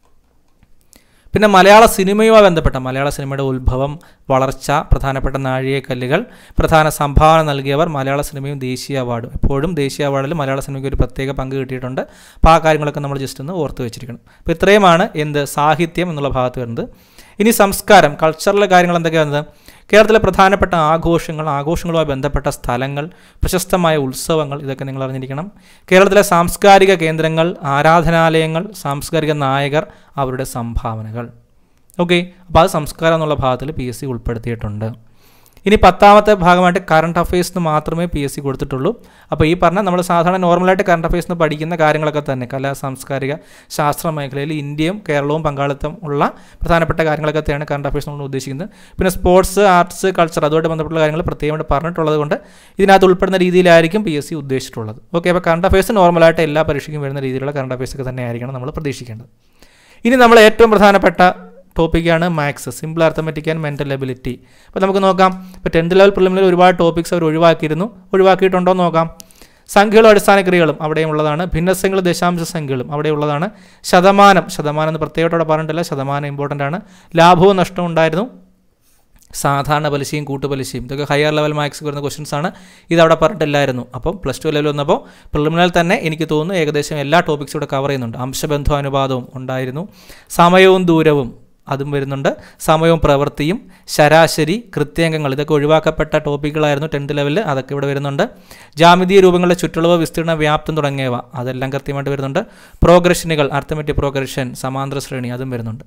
പിന്നെ മലയാള സിനിമയുമായി ബന്ധപ്പെട്ട മലയാള സിനിമയുടെ ഉത്ഭവം വളർച്ച പ്രധാനപ്പെട്ട നാഴികക്കല്ലുകൾ പ്രധാന സംഭാവന നൽകിയവർ മലയാള സിനിമയും ദേശീയ അവാർഡും എപ്പോഴും ദേശീയ അവാർഡിൽ മലയാള സിനിമയ്ക്ക് ഒരു പ്രത്യേക പങ്ക് കിട്ടിയിട്ടുണ്ട് അപ്പോൾ ആ കാര്യങ്ങളൊക്കെ നമ്മൾ ജസ്റ്റ് ഒന്ന് ഓർത്ത് വെച്ചിരിക്കണം അപ്പോൾ ഇത്രയുമാണ് എന്ത് സാഹിത്യം എന്നുള്ള ഭാഗത്ത് വരുന്നത് ഇനി സംസ്കാരം കൾച്ചറൽ കാര്യങ്ങൾ എന്തൊക്കെയാണ് വരുന്നത് കേരളത്തിലെ പ്രധാനപ്പെട്ട ആഘോഷങ്ങൾ ആഘോഷങ്ങളുമായി ബന്ധപ്പെട്ട സ്ഥലങ്ങൾ പ്രശസ്തമായ ഉത്സവങ്ങൾ ഇതൊക്കെ നിങ്ങൾ അറിഞ്ഞിരിക്കണം കേരളത്തിലെ സാംസ്കാരിക കേന്ദ്രങ്ങൾ ആരാധനാലയങ്ങൾ സാംസ്കാരിക നായകർ അവരുടെ സംഭാവനകൾ ഓക്കെ അപ്പോൾ അത് സംസ്കാരം എന്നുള്ള ഭാഗത്തിൽ പി എസ് സി ഉൾപ്പെടുത്തിയിട്ടുണ്ട് ഇനി പത്താമത്തെ ഭാഗമായിട്ട് കറണ്ട് അഫയേഴ്സ് എന്ന് മാത്രമേ പി എസ് സി കൊടുത്തിട്ടുള്ളൂ അപ്പോൾ ഈ പറഞ്ഞ നമ്മൾ സാധാരണ നോർമലായിട്ട് കറണ്ട് അഫയേഴ്സ് എന്ന് പഠിക്കുന്ന കാര്യങ്ങളൊക്കെ തന്നെ കലാ സാംസ്കാരിക ശാസ്ത്ര മേഖലയിൽ ഇന്ത്യയും കേരളവും പങ്കാളിത്തം ഉള്ള പ്രധാനപ്പെട്ട കാര്യങ്ങളൊക്കെ തന്നെയാണ് കറണ്ട് അഫയേഴ്സ് നമ്മൾ ഉദ്ദേശിക്കുന്നത് പിന്നെ സ്പോർട്സ് ആർട്സ് കൾച്ചർ അതുമായിട്ട് ബന്ധപ്പെട്ട കാര്യങ്ങൾ പ്രത്യേകമായിട്ട് പറഞ്ഞിട്ടുള്ളത് കൊണ്ട് ഇതിനകത്ത് ഉൾപ്പെടുന്ന രീതിയിലായിരിക്കും പി എസ് സി ഉദ്ദേശിച്ചിട്ടുള്ളത് ഓക്കെ അപ്പോൾ കറണ്ട് അഫയേഴ്സ് നോർമലായിട്ട് എല്ലാ പരീക്ഷയ്ക്കും വരുന്ന രീതിയിലുള്ള കറണ്ട് അഫയേഴ്സ് ഒക്കെ തന്നെ ആയിരിക്കണം നമ്മൾ പ്രതീക്ഷിക്കേണ്ടത് ഇനി നമ്മൾ ഏറ്റവും പ്രധാനപ്പെട്ട ടോപ്പിക്കാണ് maths simple arithmetic and mental ability അപ്പോൾ നമുക്ക് നോക്കാം ഇപ്പോൾ ടെൻത്ത് ലെവൽ പ്രിലിമിനറി ഒരുപാട് ടോപ്പിക്സ് അവർ ഒഴിവാക്കിയിരുന്നു ഒഴിവാക്കിയിട്ടുണ്ടോ എന്ന് നോക്കാം സംഖ്യകളും അടിസ്ഥാന ക്രിയകളും അവിടെയും ഉള്ളതാണ് ഭിന്നസംഖ്യകൾ ദശാംശ സംഖ്യകളും അവിടെ ഉള്ളതാണ് ശതമാനം ശതമാനം എന്ന് പ്രത്യേകത്തോടെ പറഞ്ഞിട്ടില്ല ശതമാനം ഇമ്പോർട്ടൻ്റ് ആണ് ലാഭവും നഷ്ടവും ഉണ്ടായിരുന്നു സാധാരണ പലിശയും കൂട്ടുപലിശയും ഇതൊക്കെ ഹയർ ലെവൽ മാത്സ് വരുന്ന ക്വസ്റ്റ്യൻസ് ആണ് ഇത് അവിടെ പറഞ്ഞിട്ടില്ലായിരുന്നു അപ്പം പ്ലസ് ടു ലെവൽ വന്നപ്പോൾ പ്രിലിമിനൽ തന്നെ എനിക്ക് തോന്നുന്നു ഏകദേശം എല്ലാ ടോപ്പിക്സും ഇവിടെ കവർ ചെയ്യുന്നുണ്ട് അംശബന്ധു അനുപാതവും ഉണ്ടായിരുന്നു സമയവും ദൂരവും അതും വരുന്നുണ്ട് സമയവും പ്രവൃത്തിയും ശരാശരി കൃത്യംഗങ്ങൾ ഇതൊക്കെ ഒഴിവാക്കപ്പെട്ട ടോപ്പിക്കുകളായിരുന്നു ടെൻത്ത് ലെവലിൽ അതൊക്കെ ഇവിടെ വരുന്നുണ്ട് ജാമിതീയ രൂപങ്ങളുടെ ചുറ്റളവ് വിസ്തീർണ വ്യാപ്തം തുടങ്ങിയവ അതെല്ലാം കൃത്യമായിട്ട് വരുന്നുണ്ട് പ്രോഗ്രഷനുകൾ അർത്ഥമെറ്റിക് പ്രോഗ്രഷൻ സമാന്തര ശ്രേണി അതും വരുന്നുണ്ട്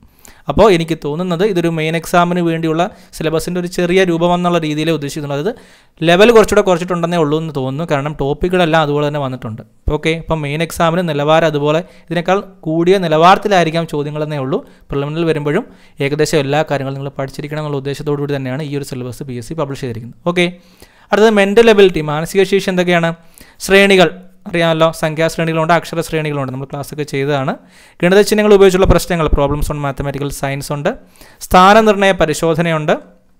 അപ്പോൾ എനിക്ക് തോന്നുന്നത് ഇതൊരു മെയിൻ എക്സാമിന് വേണ്ടിയുള്ള സിലബസിൻ്റെ ഒരു ചെറിയ രൂപം എന്നുള്ള രീതിയിലേ ഉദ്ദേശിക്കുന്നുള്ളൂ അതായത് ലെവൽ കുറച്ചുകൂടെ കുറച്ചിട്ടുണ്ടെന്നേ ഉള്ളൂ എന്ന് തോന്നുന്നു കാരണം ടോപ്പിക്കുകളെല്ലാം അതുപോലെ തന്നെ വന്നിട്ടുണ്ട് ഓക്കെ അപ്പം മെയിൻ എക്സാമിന് നിലവാരം അതുപോലെ ഇതിനേക്കാൾ കൂടിയ നിലവാരത്തിലായിരിക്കാം ചോദ്യങ്ങളെന്നേ ഉള്ളൂ പ്രിലിമിനൽ വരുമ്പോഴും ഏകദേശം എല്ലാ കാര്യങ്ങളും നിങ്ങൾ പഠിച്ചിരിക്കണം എന്നുള്ള ഉദ്ദേശത്തോടു കൂടി തന്നെയാണ് ഈ ഒരു syllabus P S C publish ചെയ്തിരിക്കുന്നത് ഓക്കെ അടുത്തത് മെൻ്റൽ എബിലിറ്റി മാനസിക ശേഷി എന്തൊക്കെയാണ് ശ്രേണികൾ അറിയാമല്ലോ സംഖ്യാശ്രേണികളുണ്ട് അക്ഷര ശ്രേണികളുണ്ട് നമ്മൾ ക്ലാസ്സൊക്കെ ചെയ്തതാണ് ഗണിത ചിഹ്നങ്ങൾ ഉപയോഗിച്ചുള്ള പ്രശ്നങ്ങൾ പ്രോബ്ലംസ് ഓൺ മാത്തമാറ്റിക്കൽ സയൻസ് ഉണ്ട് സ്ഥാനനിർണ്ണയ പരിശോധനയുണ്ട്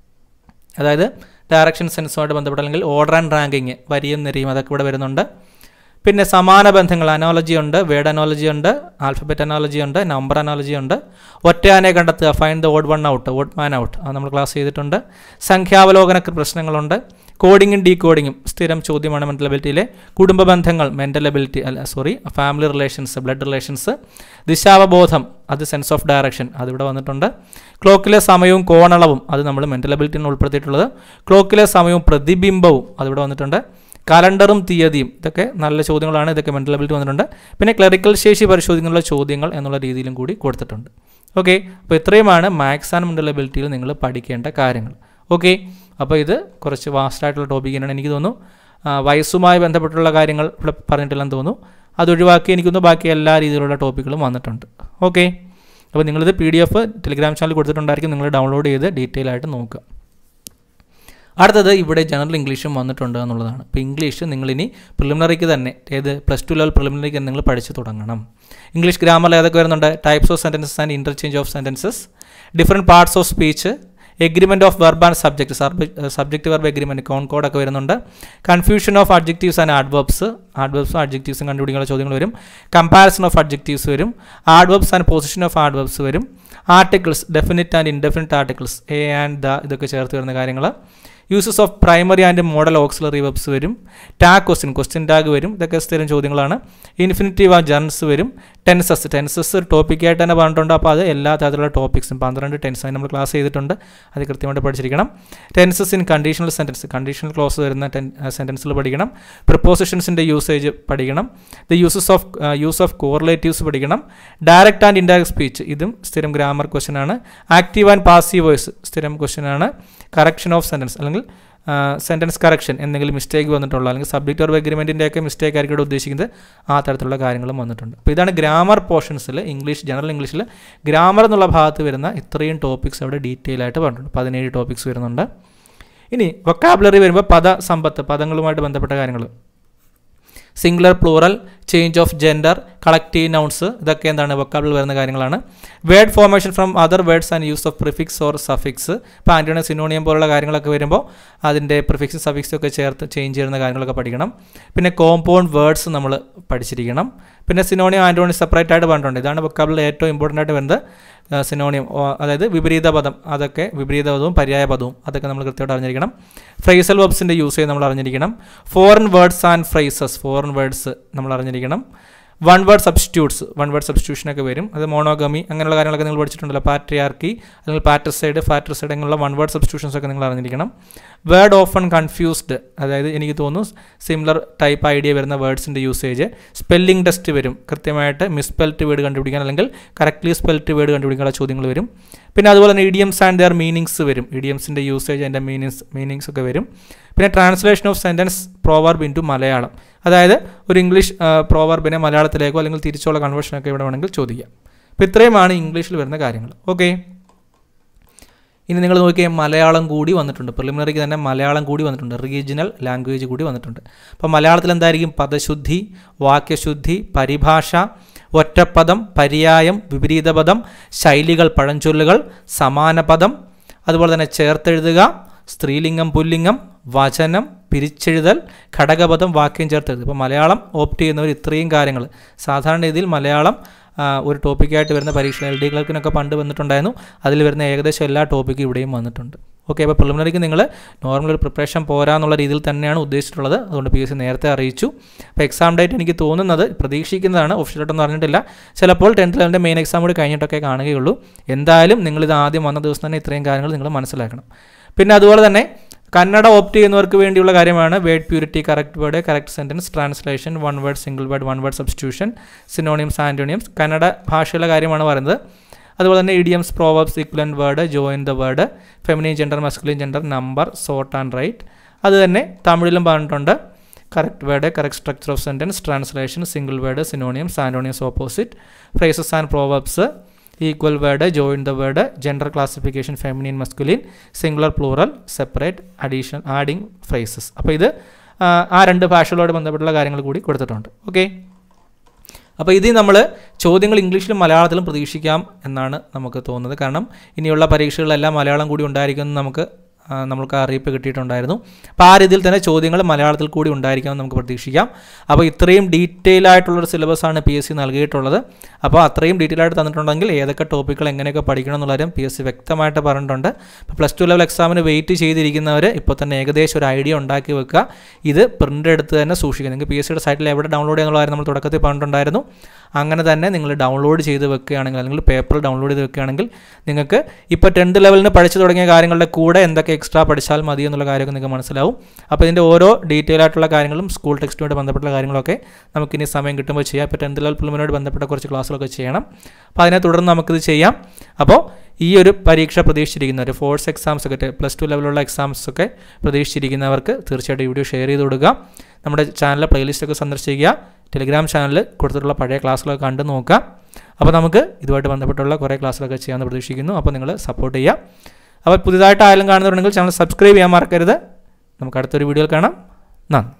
അതായത് ഡയറക്ഷൻ സെൻസുമായിട്ട് ബന്ധപ്പെട്ട അല്ലെങ്കിൽ ഓർഡർ ആൻഡ് റാങ്കിങ് വരിയും നിരയും അതൊക്കെ ഇവിടെ വരുന്നുണ്ട് പിന്നെ സമാന ബന്ധങ്ങൾ അനോളജി ഉണ്ട് വേർഡ് അനോളജി ഉണ്ട് ആൽഫബറ്റ് അനോളജി ഉണ്ട് നമ്പർ അനോളജി ഉണ്ട് ഒറ്റയാനെ കണ്ടെത്തുക find the odd one out odd man out അത് നമ്മൾ ക്ലാസ് ചെയ്തിട്ടുണ്ട് സംഖ്യാവലോകന പ്രശ്നങ്ങളുണ്ട് കോഡിങ്ങും ഡീകോഡിങ്ങും സ്ഥിരം ചോദ്യമാണ് മെൻ്റൽ എബിലിറ്റിയിലെ കുടുംബ ബന്ധങ്ങൾ മെൻ്റൽ എബിലിറ്റി അല്ല sorry family relations blood relations ദിശാവബോധം അത് സെൻസ് ഓഫ് ഡയറക്ഷൻ അതിവിടെ വന്നിട്ടുണ്ട് ക്ലോക്കിലെ സമയവും കോണളവും അത് നമ്മൾ മെൻ്റൽ എബിലിറ്റിന് ഉൾപ്പെടുത്തിയിട്ടുള്ളത് ക്ലോക്കിലെ സമയവും പ്രതിബിംബവും അതിവിടെ വന്നിട്ടുണ്ട് കലണ്ടറും തീയതിയും ഇതൊക്കെ നല്ല ചോദ്യങ്ങളാണ് ഇതൊക്കെ മെൻ്റൽ എബിലിറ്റി വന്നിട്ടുണ്ട് പിന്നെ ക്ലറിക്കൽ ശേഷി പരിശോധിക്കാനുള്ള ചോദ്യങ്ങൾ എന്നുള്ള രീതിയിലും കൂടി കൊടുത്തിട്ടുണ്ട് ഓക്കെ അപ്പോൾ ഇത്രയുമാണ് മാത്സ് ആൻഡ് മെൻ്റൽ എബിലിറ്റിയിൽ നിങ്ങൾ പഠിക്കേണ്ട കാര്യങ്ങൾ ഓക്കെ അപ്പോൾ ഇത് കുറച്ച് വാസ്റ്റായിട്ടുള്ള ടോപ്പിക് തന്നെയാണ് എനിക്ക് തോന്നുന്നു ആ, വയസ്സുമായി ബന്ധപ്പെട്ടുള്ള കാര്യങ്ങൾ ഇവിടെ പറഞ്ഞിട്ടില്ലെന്ന് തോന്നുന്നു അതൊഴിവാക്കി എനിക്ക് തോന്നുന്നു ബാക്കി എല്ലാ രീതിയിലുള്ള ടോപ്പിക്കുകളും വന്നിട്ടുണ്ട് ഓക്കെ അപ്പോൾ നിങ്ങളിത് P D F Telegram channel കൊടുത്തിട്ടുണ്ടായിരിക്കും നിങ്ങൾ ഡൗൺലോഡ് ചെയ്ത് ഡീറ്റെയിൽ ആയിട്ട് നോക്കുക അടുത്തത് ഇവിടെ ജനറൽ ഇംഗ്ലീഷും വന്നിട്ടുണ്ട് എന്നുള്ളതാണ് അപ്പോൾ ഇംഗ്ലീഷ് നിങ്ങളിനി പ്രിലിമിനറിക്ക് തന്നെ ഏത് പ്ലസ് ടു ലെവൽ പ്രിലിമിനറിക്ക് നിങ്ങൾ പഠിച്ചു തുടങ്ങണം ഇംഗ്ലീഷ് ഗ്രാമറിൽ ഏതൊക്കെ വരുന്നുണ്ട് types of sentences and interchange of sentences different parts of speech agreement of verb and subject subject verb agreement കോൺകോഡൊക്കെ വരുന്നുണ്ട് confusion of adjectives and adverbs ആഡ്വർബ്സും അഡ്ജക്റ്റീവ്സും കണ്ടുപിടിക്കാനുള്ള ചോദ്യങ്ങൾ വരും കമ്പാരിസൺ ഓഫ് അഡ്ജക്റ്റീവ്സ് വരും adverbs and position of adverbs വരും articles definite and indefinite articles a and the ഇതൊക്കെ ചേർത്ത് വരുന്ന കാര്യങ്ങൾ uses of primary and modal auxiliary verbs വരും ടാഗ് ക്വസ്റ്റ്യൻ ക്വസ്റ്റ്യൻ ടാഗ് വരും ഇതൊക്കെ സ്ഥിരം ചോദ്യങ്ങളാണ് ഇൻഫിനിറ്റീവ് ആ ജൺസ് വരും ടെൻസസ് ടെൻസസ് ഒരു ടോപ്പിക്കായിട്ട് തന്നെ പറഞ്ഞിട്ടുണ്ട് അപ്പോൾ അത് എല്ലാ തരത്തിലുള്ള ടോപ്പിക്സും പന്ത്രണ്ട് ടെൻസ് നമ്മൾ ക്ലാസ് ചെയ്തിട്ടുണ്ട് അത് കൃത്യമായിട്ട് പഠിച്ചിരിക്കണം tenses in conditional sentence conditional clause വരുന്ന ടെൻ സെൻറ്റൻസുകൾ പഠിക്കണം പ്രിപ്പോസിഷൻസിൻ്റെ യൂസേജ് പഠിക്കണം the uses of use of correlatives പഠിക്കണം ഡയറക്റ്റ് ആൻഡ് ഇൻഡയറക്റ്റ് സ്പീച്ച് ഇതും സ്ഥിരം ഗ്രാമർ ക്വസ്റ്റൻ ആണ് ആക്റ്റീവ് ആൻഡ് പാസീവ് വോയിസ് സ്ഥിരം ക്വസ്റ്റൻ ആണ് കറക്ഷൻ ഓഫ് സെൻറ്റൻസ് അല്ലെങ്കിൽ സെൻറ്റൻസ് കറക്ഷൻ എന്തെങ്കിലും മിസ്റ്റേക്ക് വന്നിട്ടുള്ള അല്ലെങ്കിൽ സബ്ജക്റ്റ് ഓർ എഗ്രിമെൻറ്റിൻ്റെ ഒക്കെ മിസ്റ്റേക്ക് ആയിരിക്കും ഇവിടെ ഉദ്ദേശിക്കുന്നത് ആ തരത്തിലുള്ള കാര്യങ്ങളും വന്നിട്ടുണ്ട് അപ്പോൾ ഇതാണ് ഗ്രാമർ പോർഷൻസിൽ ഇംഗ്ലീഷ് ജനറൽ ഇംഗ്ലീഷിൽ ഗ്രാമർ എന്നുള്ള ഭാഗത്ത് വരുന്ന ഇത്രയും ടോപ്പിക്സ് അവിടെ ഡീറ്റെയിൽ ആയിട്ട് പറഞ്ഞിട്ടുണ്ട് പതിനേഴ് ടോപ്പിക്സ് വരുന്നുണ്ട് ഇനി വൊക്കാബുലറി വരുമ്പോൾ പദ സമ്പത്ത് പദങ്ങളുമായിട്ട് ബന്ധപ്പെട്ട കാര്യങ്ങൾ singular plural change of gender collective nouns ഇതൊക്കെ എന്താണ് വൊക്കാബിൾ വരുന്ന കാര്യങ്ങളാണ് word formation from other words and use of prefix or suffix ഇപ്പോൾ ആൻറ്റോണിയ സിനോണിയം പോലുള്ള കാര്യങ്ങളൊക്കെ വരുമ്പോൾ അതിൻ്റെ പ്രിഫിക്സ് സഫിക്സ് ഒക്കെ ചേർത്ത് ചേഞ്ച് ചെയ്യുന്ന കാര്യങ്ങളൊക്കെ പഠിക്കണം പിന്നെ കോമ്പൗണ്ട് വേർഡ്സ് നമ്മൾ പഠിച്ചിരിക്കണം പിന്നെ സിനോണിയം ആൻറ്റോണി സെപ്പറേറ്റ് ആയിട്ട് പറഞ്ഞിട്ടുണ്ട് ഇതാണ് വൊക്കാബിളിൽ ഏറ്റവും ഇമ്പോർട്ടൻ്റ് ആയിട്ട് വരുന്നത് സിനോണിയം അതായത് വിപരീത പദം അതൊക്കെ വിപരീത പദവും പര്യായ പദവും അതൊക്കെ നമ്മൾ കൃത്യമായിട്ട് അറിഞ്ഞിരിക്കണം ഫ്രൈസൽ വെബ്സിൻ്റെ യൂസ് ചെയ്ത് നമ്മൾ അറിഞ്ഞിരിക്കണം foreign words and phrases foreign words നമ്മൾ അറിഞ്ഞിരിക്കണം one word substitutes one word സബ്സ്റ്റിറ്റ്യൂഷനൊക്കെ വരും അത് മോണോഗമി അങ്ങനെയുള്ള കാര്യങ്ങളൊക്കെ നിങ്ങൾ പഠിച്ചിട്ടുണ്ടല്ലോ പാട്രിയാർക്കി അല്ലെങ്കിൽ പാറ്റർസൈഡ് ഫാറ്റർസൈഡ് അങ്ങനെയുള്ള വൺ വേർഡ് സബ്സ്റ്റിറ്റ്യൂഷൻസ് ഒക്കെ നിങ്ങൾ അറിഞ്ഞിരിക്കണം വേർഡ് ഓഫൺ കൺഫ്യൂസ്ഡ് അതായത് എനിക്ക് തോന്നുന്നു സിമിലർ ടൈപ്പ് ഐഡിയ വരുന്ന വേർഡ്സിൻ്റെ യൂസേജ് സ്പെല്ലിംഗ് ടെസ്റ്റ് വരും കൃത്യമായിട്ട് മിസ്പെൽറ്റ് വേർഡ് കണ്ടുപിടിക്കാൻ അല്ലെങ്കിൽ കറക്റ്റ്ലി സ്പെൽറ്റ് വേർഡ് കണ്ടുപിടിക്കാനുള്ള ചോദ്യങ്ങൾ വരും പിന്നെ അതുപോലെ തന്നെ ഇഡിയംസ് ആൻഡ് ദെയർ മീനിങ്സ് വരും ഇഡിയംസിൻ്റെ യൂസേജ് അതിൻ്റെ മീനിങ്സ് മീനിങ്സ് ഒക്കെ വരും പിന്നെ translation of sentence proverb in to Malayalam അതായത് ഒരു ഇംഗ്ലീഷ് പ്രോവർബിനെ മലയാളത്തിലേക്കോ അല്ലെങ്കിൽ തിരിച്ചുള്ള കൺവേർഷനൊക്കെ ഇവിടെ വേണമെങ്കിൽ ചോദിക്കാം അപ്പോൾ ഇത്രയുമാണ് ഇംഗ്ലീഷിൽ വരുന്ന കാര്യങ്ങൾ ഓക്കെ ഇനി നിങ്ങൾ നോക്കിയാൽ മലയാളം കൂടി വന്നിട്ടുണ്ട് പ്രിലിമിനറിക്ക് തന്നെ മലയാളം കൂടി വന്നിട്ടുണ്ട് റീജിയണൽ ലാംഗ്വേജ് കൂടി വന്നിട്ടുണ്ട് അപ്പോൾ മലയാളത്തിൽ എന്തായിരിക്കും പദശുദ്ധി വാക്യശുദ്ധി പരിഭാഷ ഒറ്റപ്പദം പര്യായം വിപരീതപദം ശൈലികൾ പഴഞ്ചൊല്ലുകൾ സമാനപദം അതുപോലെ തന്നെ ചേർത്തെഴുതുക സ്ത്രീലിംഗം പുല്ലിംഗം വചനം പിരിച്ചെഴുതൽ ഘടകപദം വാക്യം ചേർത്തെഴുതുക ഇപ്പോൾ മലയാളം ഓപ്റ്റ് ചെയ്യുന്നവർ ഇത്രയും കാര്യങ്ങൾ സാധാരണ രീതിയിൽ മലയാളം ഒരു ടോപ്പിക്കായിട്ട് വരുന്ന പരീക്ഷ എൽ ഡി ക്ലർക്കിനൊക്കെ പണ്ട് വന്നിട്ടുണ്ടായിരുന്നു അതിൽ വരുന്ന ഏകദേശം എല്ലാ ടോപ്പിക്കും ഇവിടെയും വന്നിട്ടുണ്ട് ഓക്കെ അപ്പോൾ പ്രിലിമിനറിക്ക് നിങ്ങൾ നോർമൽ ഒരു പ്രിപ്പറേഷൻ പോരാ എന്നുള്ള രീതിയിൽ തന്നെയാണ് ഉദ്ദേശിച്ചിട്ടുള്ളത് അതുകൊണ്ട് പി എസ് സി നേരത്തെ അറിയിച്ചു അപ്പോൾ എക്സാം ഡേറ്റ് എനിക്ക് തോന്നുന്നത് പ്രതീക്ഷിക്കുന്നതാണ് ഒഫീഷ്യലായിട്ടൊന്നും അറിഞ്ഞിട്ടില്ല ചിലപ്പോൾ ടെൻത്ത് ലെവലിൻ്റെ മെയിൻ എക്സാം കൂടി കഴിഞ്ഞിട്ടൊക്കെ കാണുകയുള്ളൂ എന്തായാലും നിങ്ങളിത് ആദ്യം വന്ന ദിവസം തന്നെ ഇത്രയും കാര്യങ്ങൾ നിങ്ങൾ മനസ്സിലാക്കണം പിന്നെ അതുപോലെ തന്നെ കന്നഡ ഓപ്റ്റ് ചെയ്യുന്നവർക്ക് വേണ്ടിയുള്ള കാര്യമാണ് word purity correct word correct sentence translation one word single word one word substitution synonyms antonyms Kannada ഭാഷയിലെ കാര്യമാണ് പറയുന്നത് അതുപോലെ തന്നെ idioms proverbs equivalent word join the word feminine gender masculine gender number sort and right അത് തന്നെ തമിഴിലും പറഞ്ഞിട്ടുണ്ട് correct word correct structure of sentence translation single word synonyms antonyms opposite phrases and proverbs equal word join the word gender classification feminine masculine singular plural separate addition adding phrases അപ്പോൾ ഇത് ആ, ആ രണ്ട് ഭാഷകളോട് ബന്ധപ്പെട്ടുള്ള കാര്യങ്ങൾ കൂടി കൊടുത്തിട്ടുണ്ട് ഓക്കെ അപ്പോൾ ഇതിൽ നമ്മൾ ചോദ്യങ്ങൾ ഇംഗ്ലീഷിലും മലയാളത്തിലും പ്രതീക്ഷിക്കാം എന്നാണ് നമുക്ക് തോന്നുന്നത് കാരണം ഇനിയുള്ള പരീക്ഷകളിലെല്ലാം മലയാളം കൂടി ഉണ്ടായിരിക്കുമെന്ന് നമുക്ക് ആ, നമുക്ക് അറിയിപ്പ് കിട്ടിയിട്ടുണ്ടായിരുന്നു അപ്പോൾ ആ രീതിയിൽ തന്നെ ചോദ്യങ്ങൾ മലയാളത്തിൽ കൂടി ഉണ്ടായിരിക്കാമെന്ന് നമുക്ക് പ്രതീക്ഷിക്കാം അപ്പോൾ ഇത്രയും ഡീറ്റെയിൽ ആയിട്ടുള്ളൊരു സിലബസാണ് പി എസ് സി നൽകിയിട്ടുള്ളത് അപ്പോൾ അത്രയും ഡീറ്റെയിൽ ആയിട്ട് തന്നിട്ടുണ്ടെങ്കിൽ ഏതൊക്കെ ടോപ്പിക്കുകൾ എങ്ങനെയൊക്കെ പഠിക്കണം എന്നുള്ള കാര്യം പി എസ് സി വ്യക്തമായിട്ട് പറഞ്ഞിട്ടുണ്ട് അപ്പോൾ പ്ലസ് ടു ലെവൽ എക്സാമിന് വെയിറ്റ് ചെയ്തിരിക്കുന്നവർ ഇപ്പോൾ തന്നെ ഏകദേശം ഒരു ഐഡിയ ഉണ്ടാക്കി വെക്കുക ഇത് പ്രിൻ്റ് എടുത്ത് തന്നെ സൂക്ഷിക്കുക നിങ്ങൾക്ക് പി എസ് സിയുടെ സൈറ്റിൽ എവിടെ ഡൗൺലോഡ് ചെയ്യാന്നുള്ള കാര്യം നമ്മൾ തുടക്കത്തിൽ പറഞ്ഞിട്ടുണ്ടായിരുന്നു അങ്ങനെ തന്നെ നിങ്ങൾ ഡൗൺലോഡ് ചെയ്ത് വെക്കുകയാണെങ്കിൽ അല്ലെങ്കിൽ പേപ്പർ ഡൗൺലോഡ് ചെയ്ത് വെക്കുകയാണെങ്കിൽ നിങ്ങൾക്ക് ഇപ്പോൾ ടെൻത്ത് ലെവലിന് പഠിച്ചു തുടങ്ങിയ കാര്യങ്ങളുടെ കൂടെ എന്തൊക്കെ എക്സ്ട്രാ പഠിച്ചാൽ മതി എന്നുള്ള കാര്യമൊക്കെ നിങ്ങൾക്ക് മനസ്സിലാവും അപ്പോൾ ഇതിൻ്റെ ഓരോ ഡീറ്റെയിൽ ആയിട്ടുള്ള കാര്യങ്ങളും സ്കൂൾ ടെക്സ്റ്റുമായിട്ട് ബന്ധപ്പെട്ട കാര്യങ്ങളൊക്കെ നമുക്കിനി സമയം കിട്ടുമ്പോൾ ചെയ്യാം ഇപ്പോൾ ടെൻത്ത് ലെവൽ പ്രിലിമിനോട് ബന്ധപ്പെട്ട കുറച്ച് ക്ലാസ്സുകളൊക്കെ ചെയ്യണം അപ്പോൾ അതിനെ തുടർന്ന് നമുക്കിത് ചെയ്യാം അപ്പോൾ ഈ ഒരു പരീക്ഷ പ്രതീക്ഷിച്ചിരിക്കുന്നവർ ഫോഴ്സ് എക്സാംസ് ഒക്കെ പ്ലസ് ടു ലെവലുള്ള എക്സാംസ് ഒക്കെ പ്രതീക്ഷിച്ചിരിക്കുന്നവർക്ക് തീർച്ചയായിട്ടും ഈ വീഡിയോ ഷെയർ ചെയ്ത് കൊടുക്കുക നമ്മുടെ ചാനലിലെ പ്ലേലിസ്റ്റ് ഒക്കെ സന്ദർശിക്കുക ടെലിഗ്രാം ചാനലിൽ കൊടുത്തിട്ടുള്ള പഴയ ക്ലാസ്സുകളൊക്കെ കണ്ടു നോക്കുക അപ്പോൾ നമുക്ക് ഇതുമായിട്ട് ബന്ധപ്പെട്ടുള്ള കുറേ ക്ലാസ്സുകളൊക്കെ ചെയ്യാമെന്ന് പ്രതീക്ഷിക്കുന്നു അപ്പോൾ നിങ്ങൾ സപ്പോർട്ട് ചെയ്യുക അപ്പോൾ പുതിയതായിട്ട് ആയാലും കാണുന്നുണ്ടെങ്കിൽ ചാനൽ സബ്സ്ക്രൈബ് ചെയ്യാൻ മറക്കരുത് നമുക്ക് അടുത്തൊരു വീഡിയോയിൽ കാണാം നന്ദി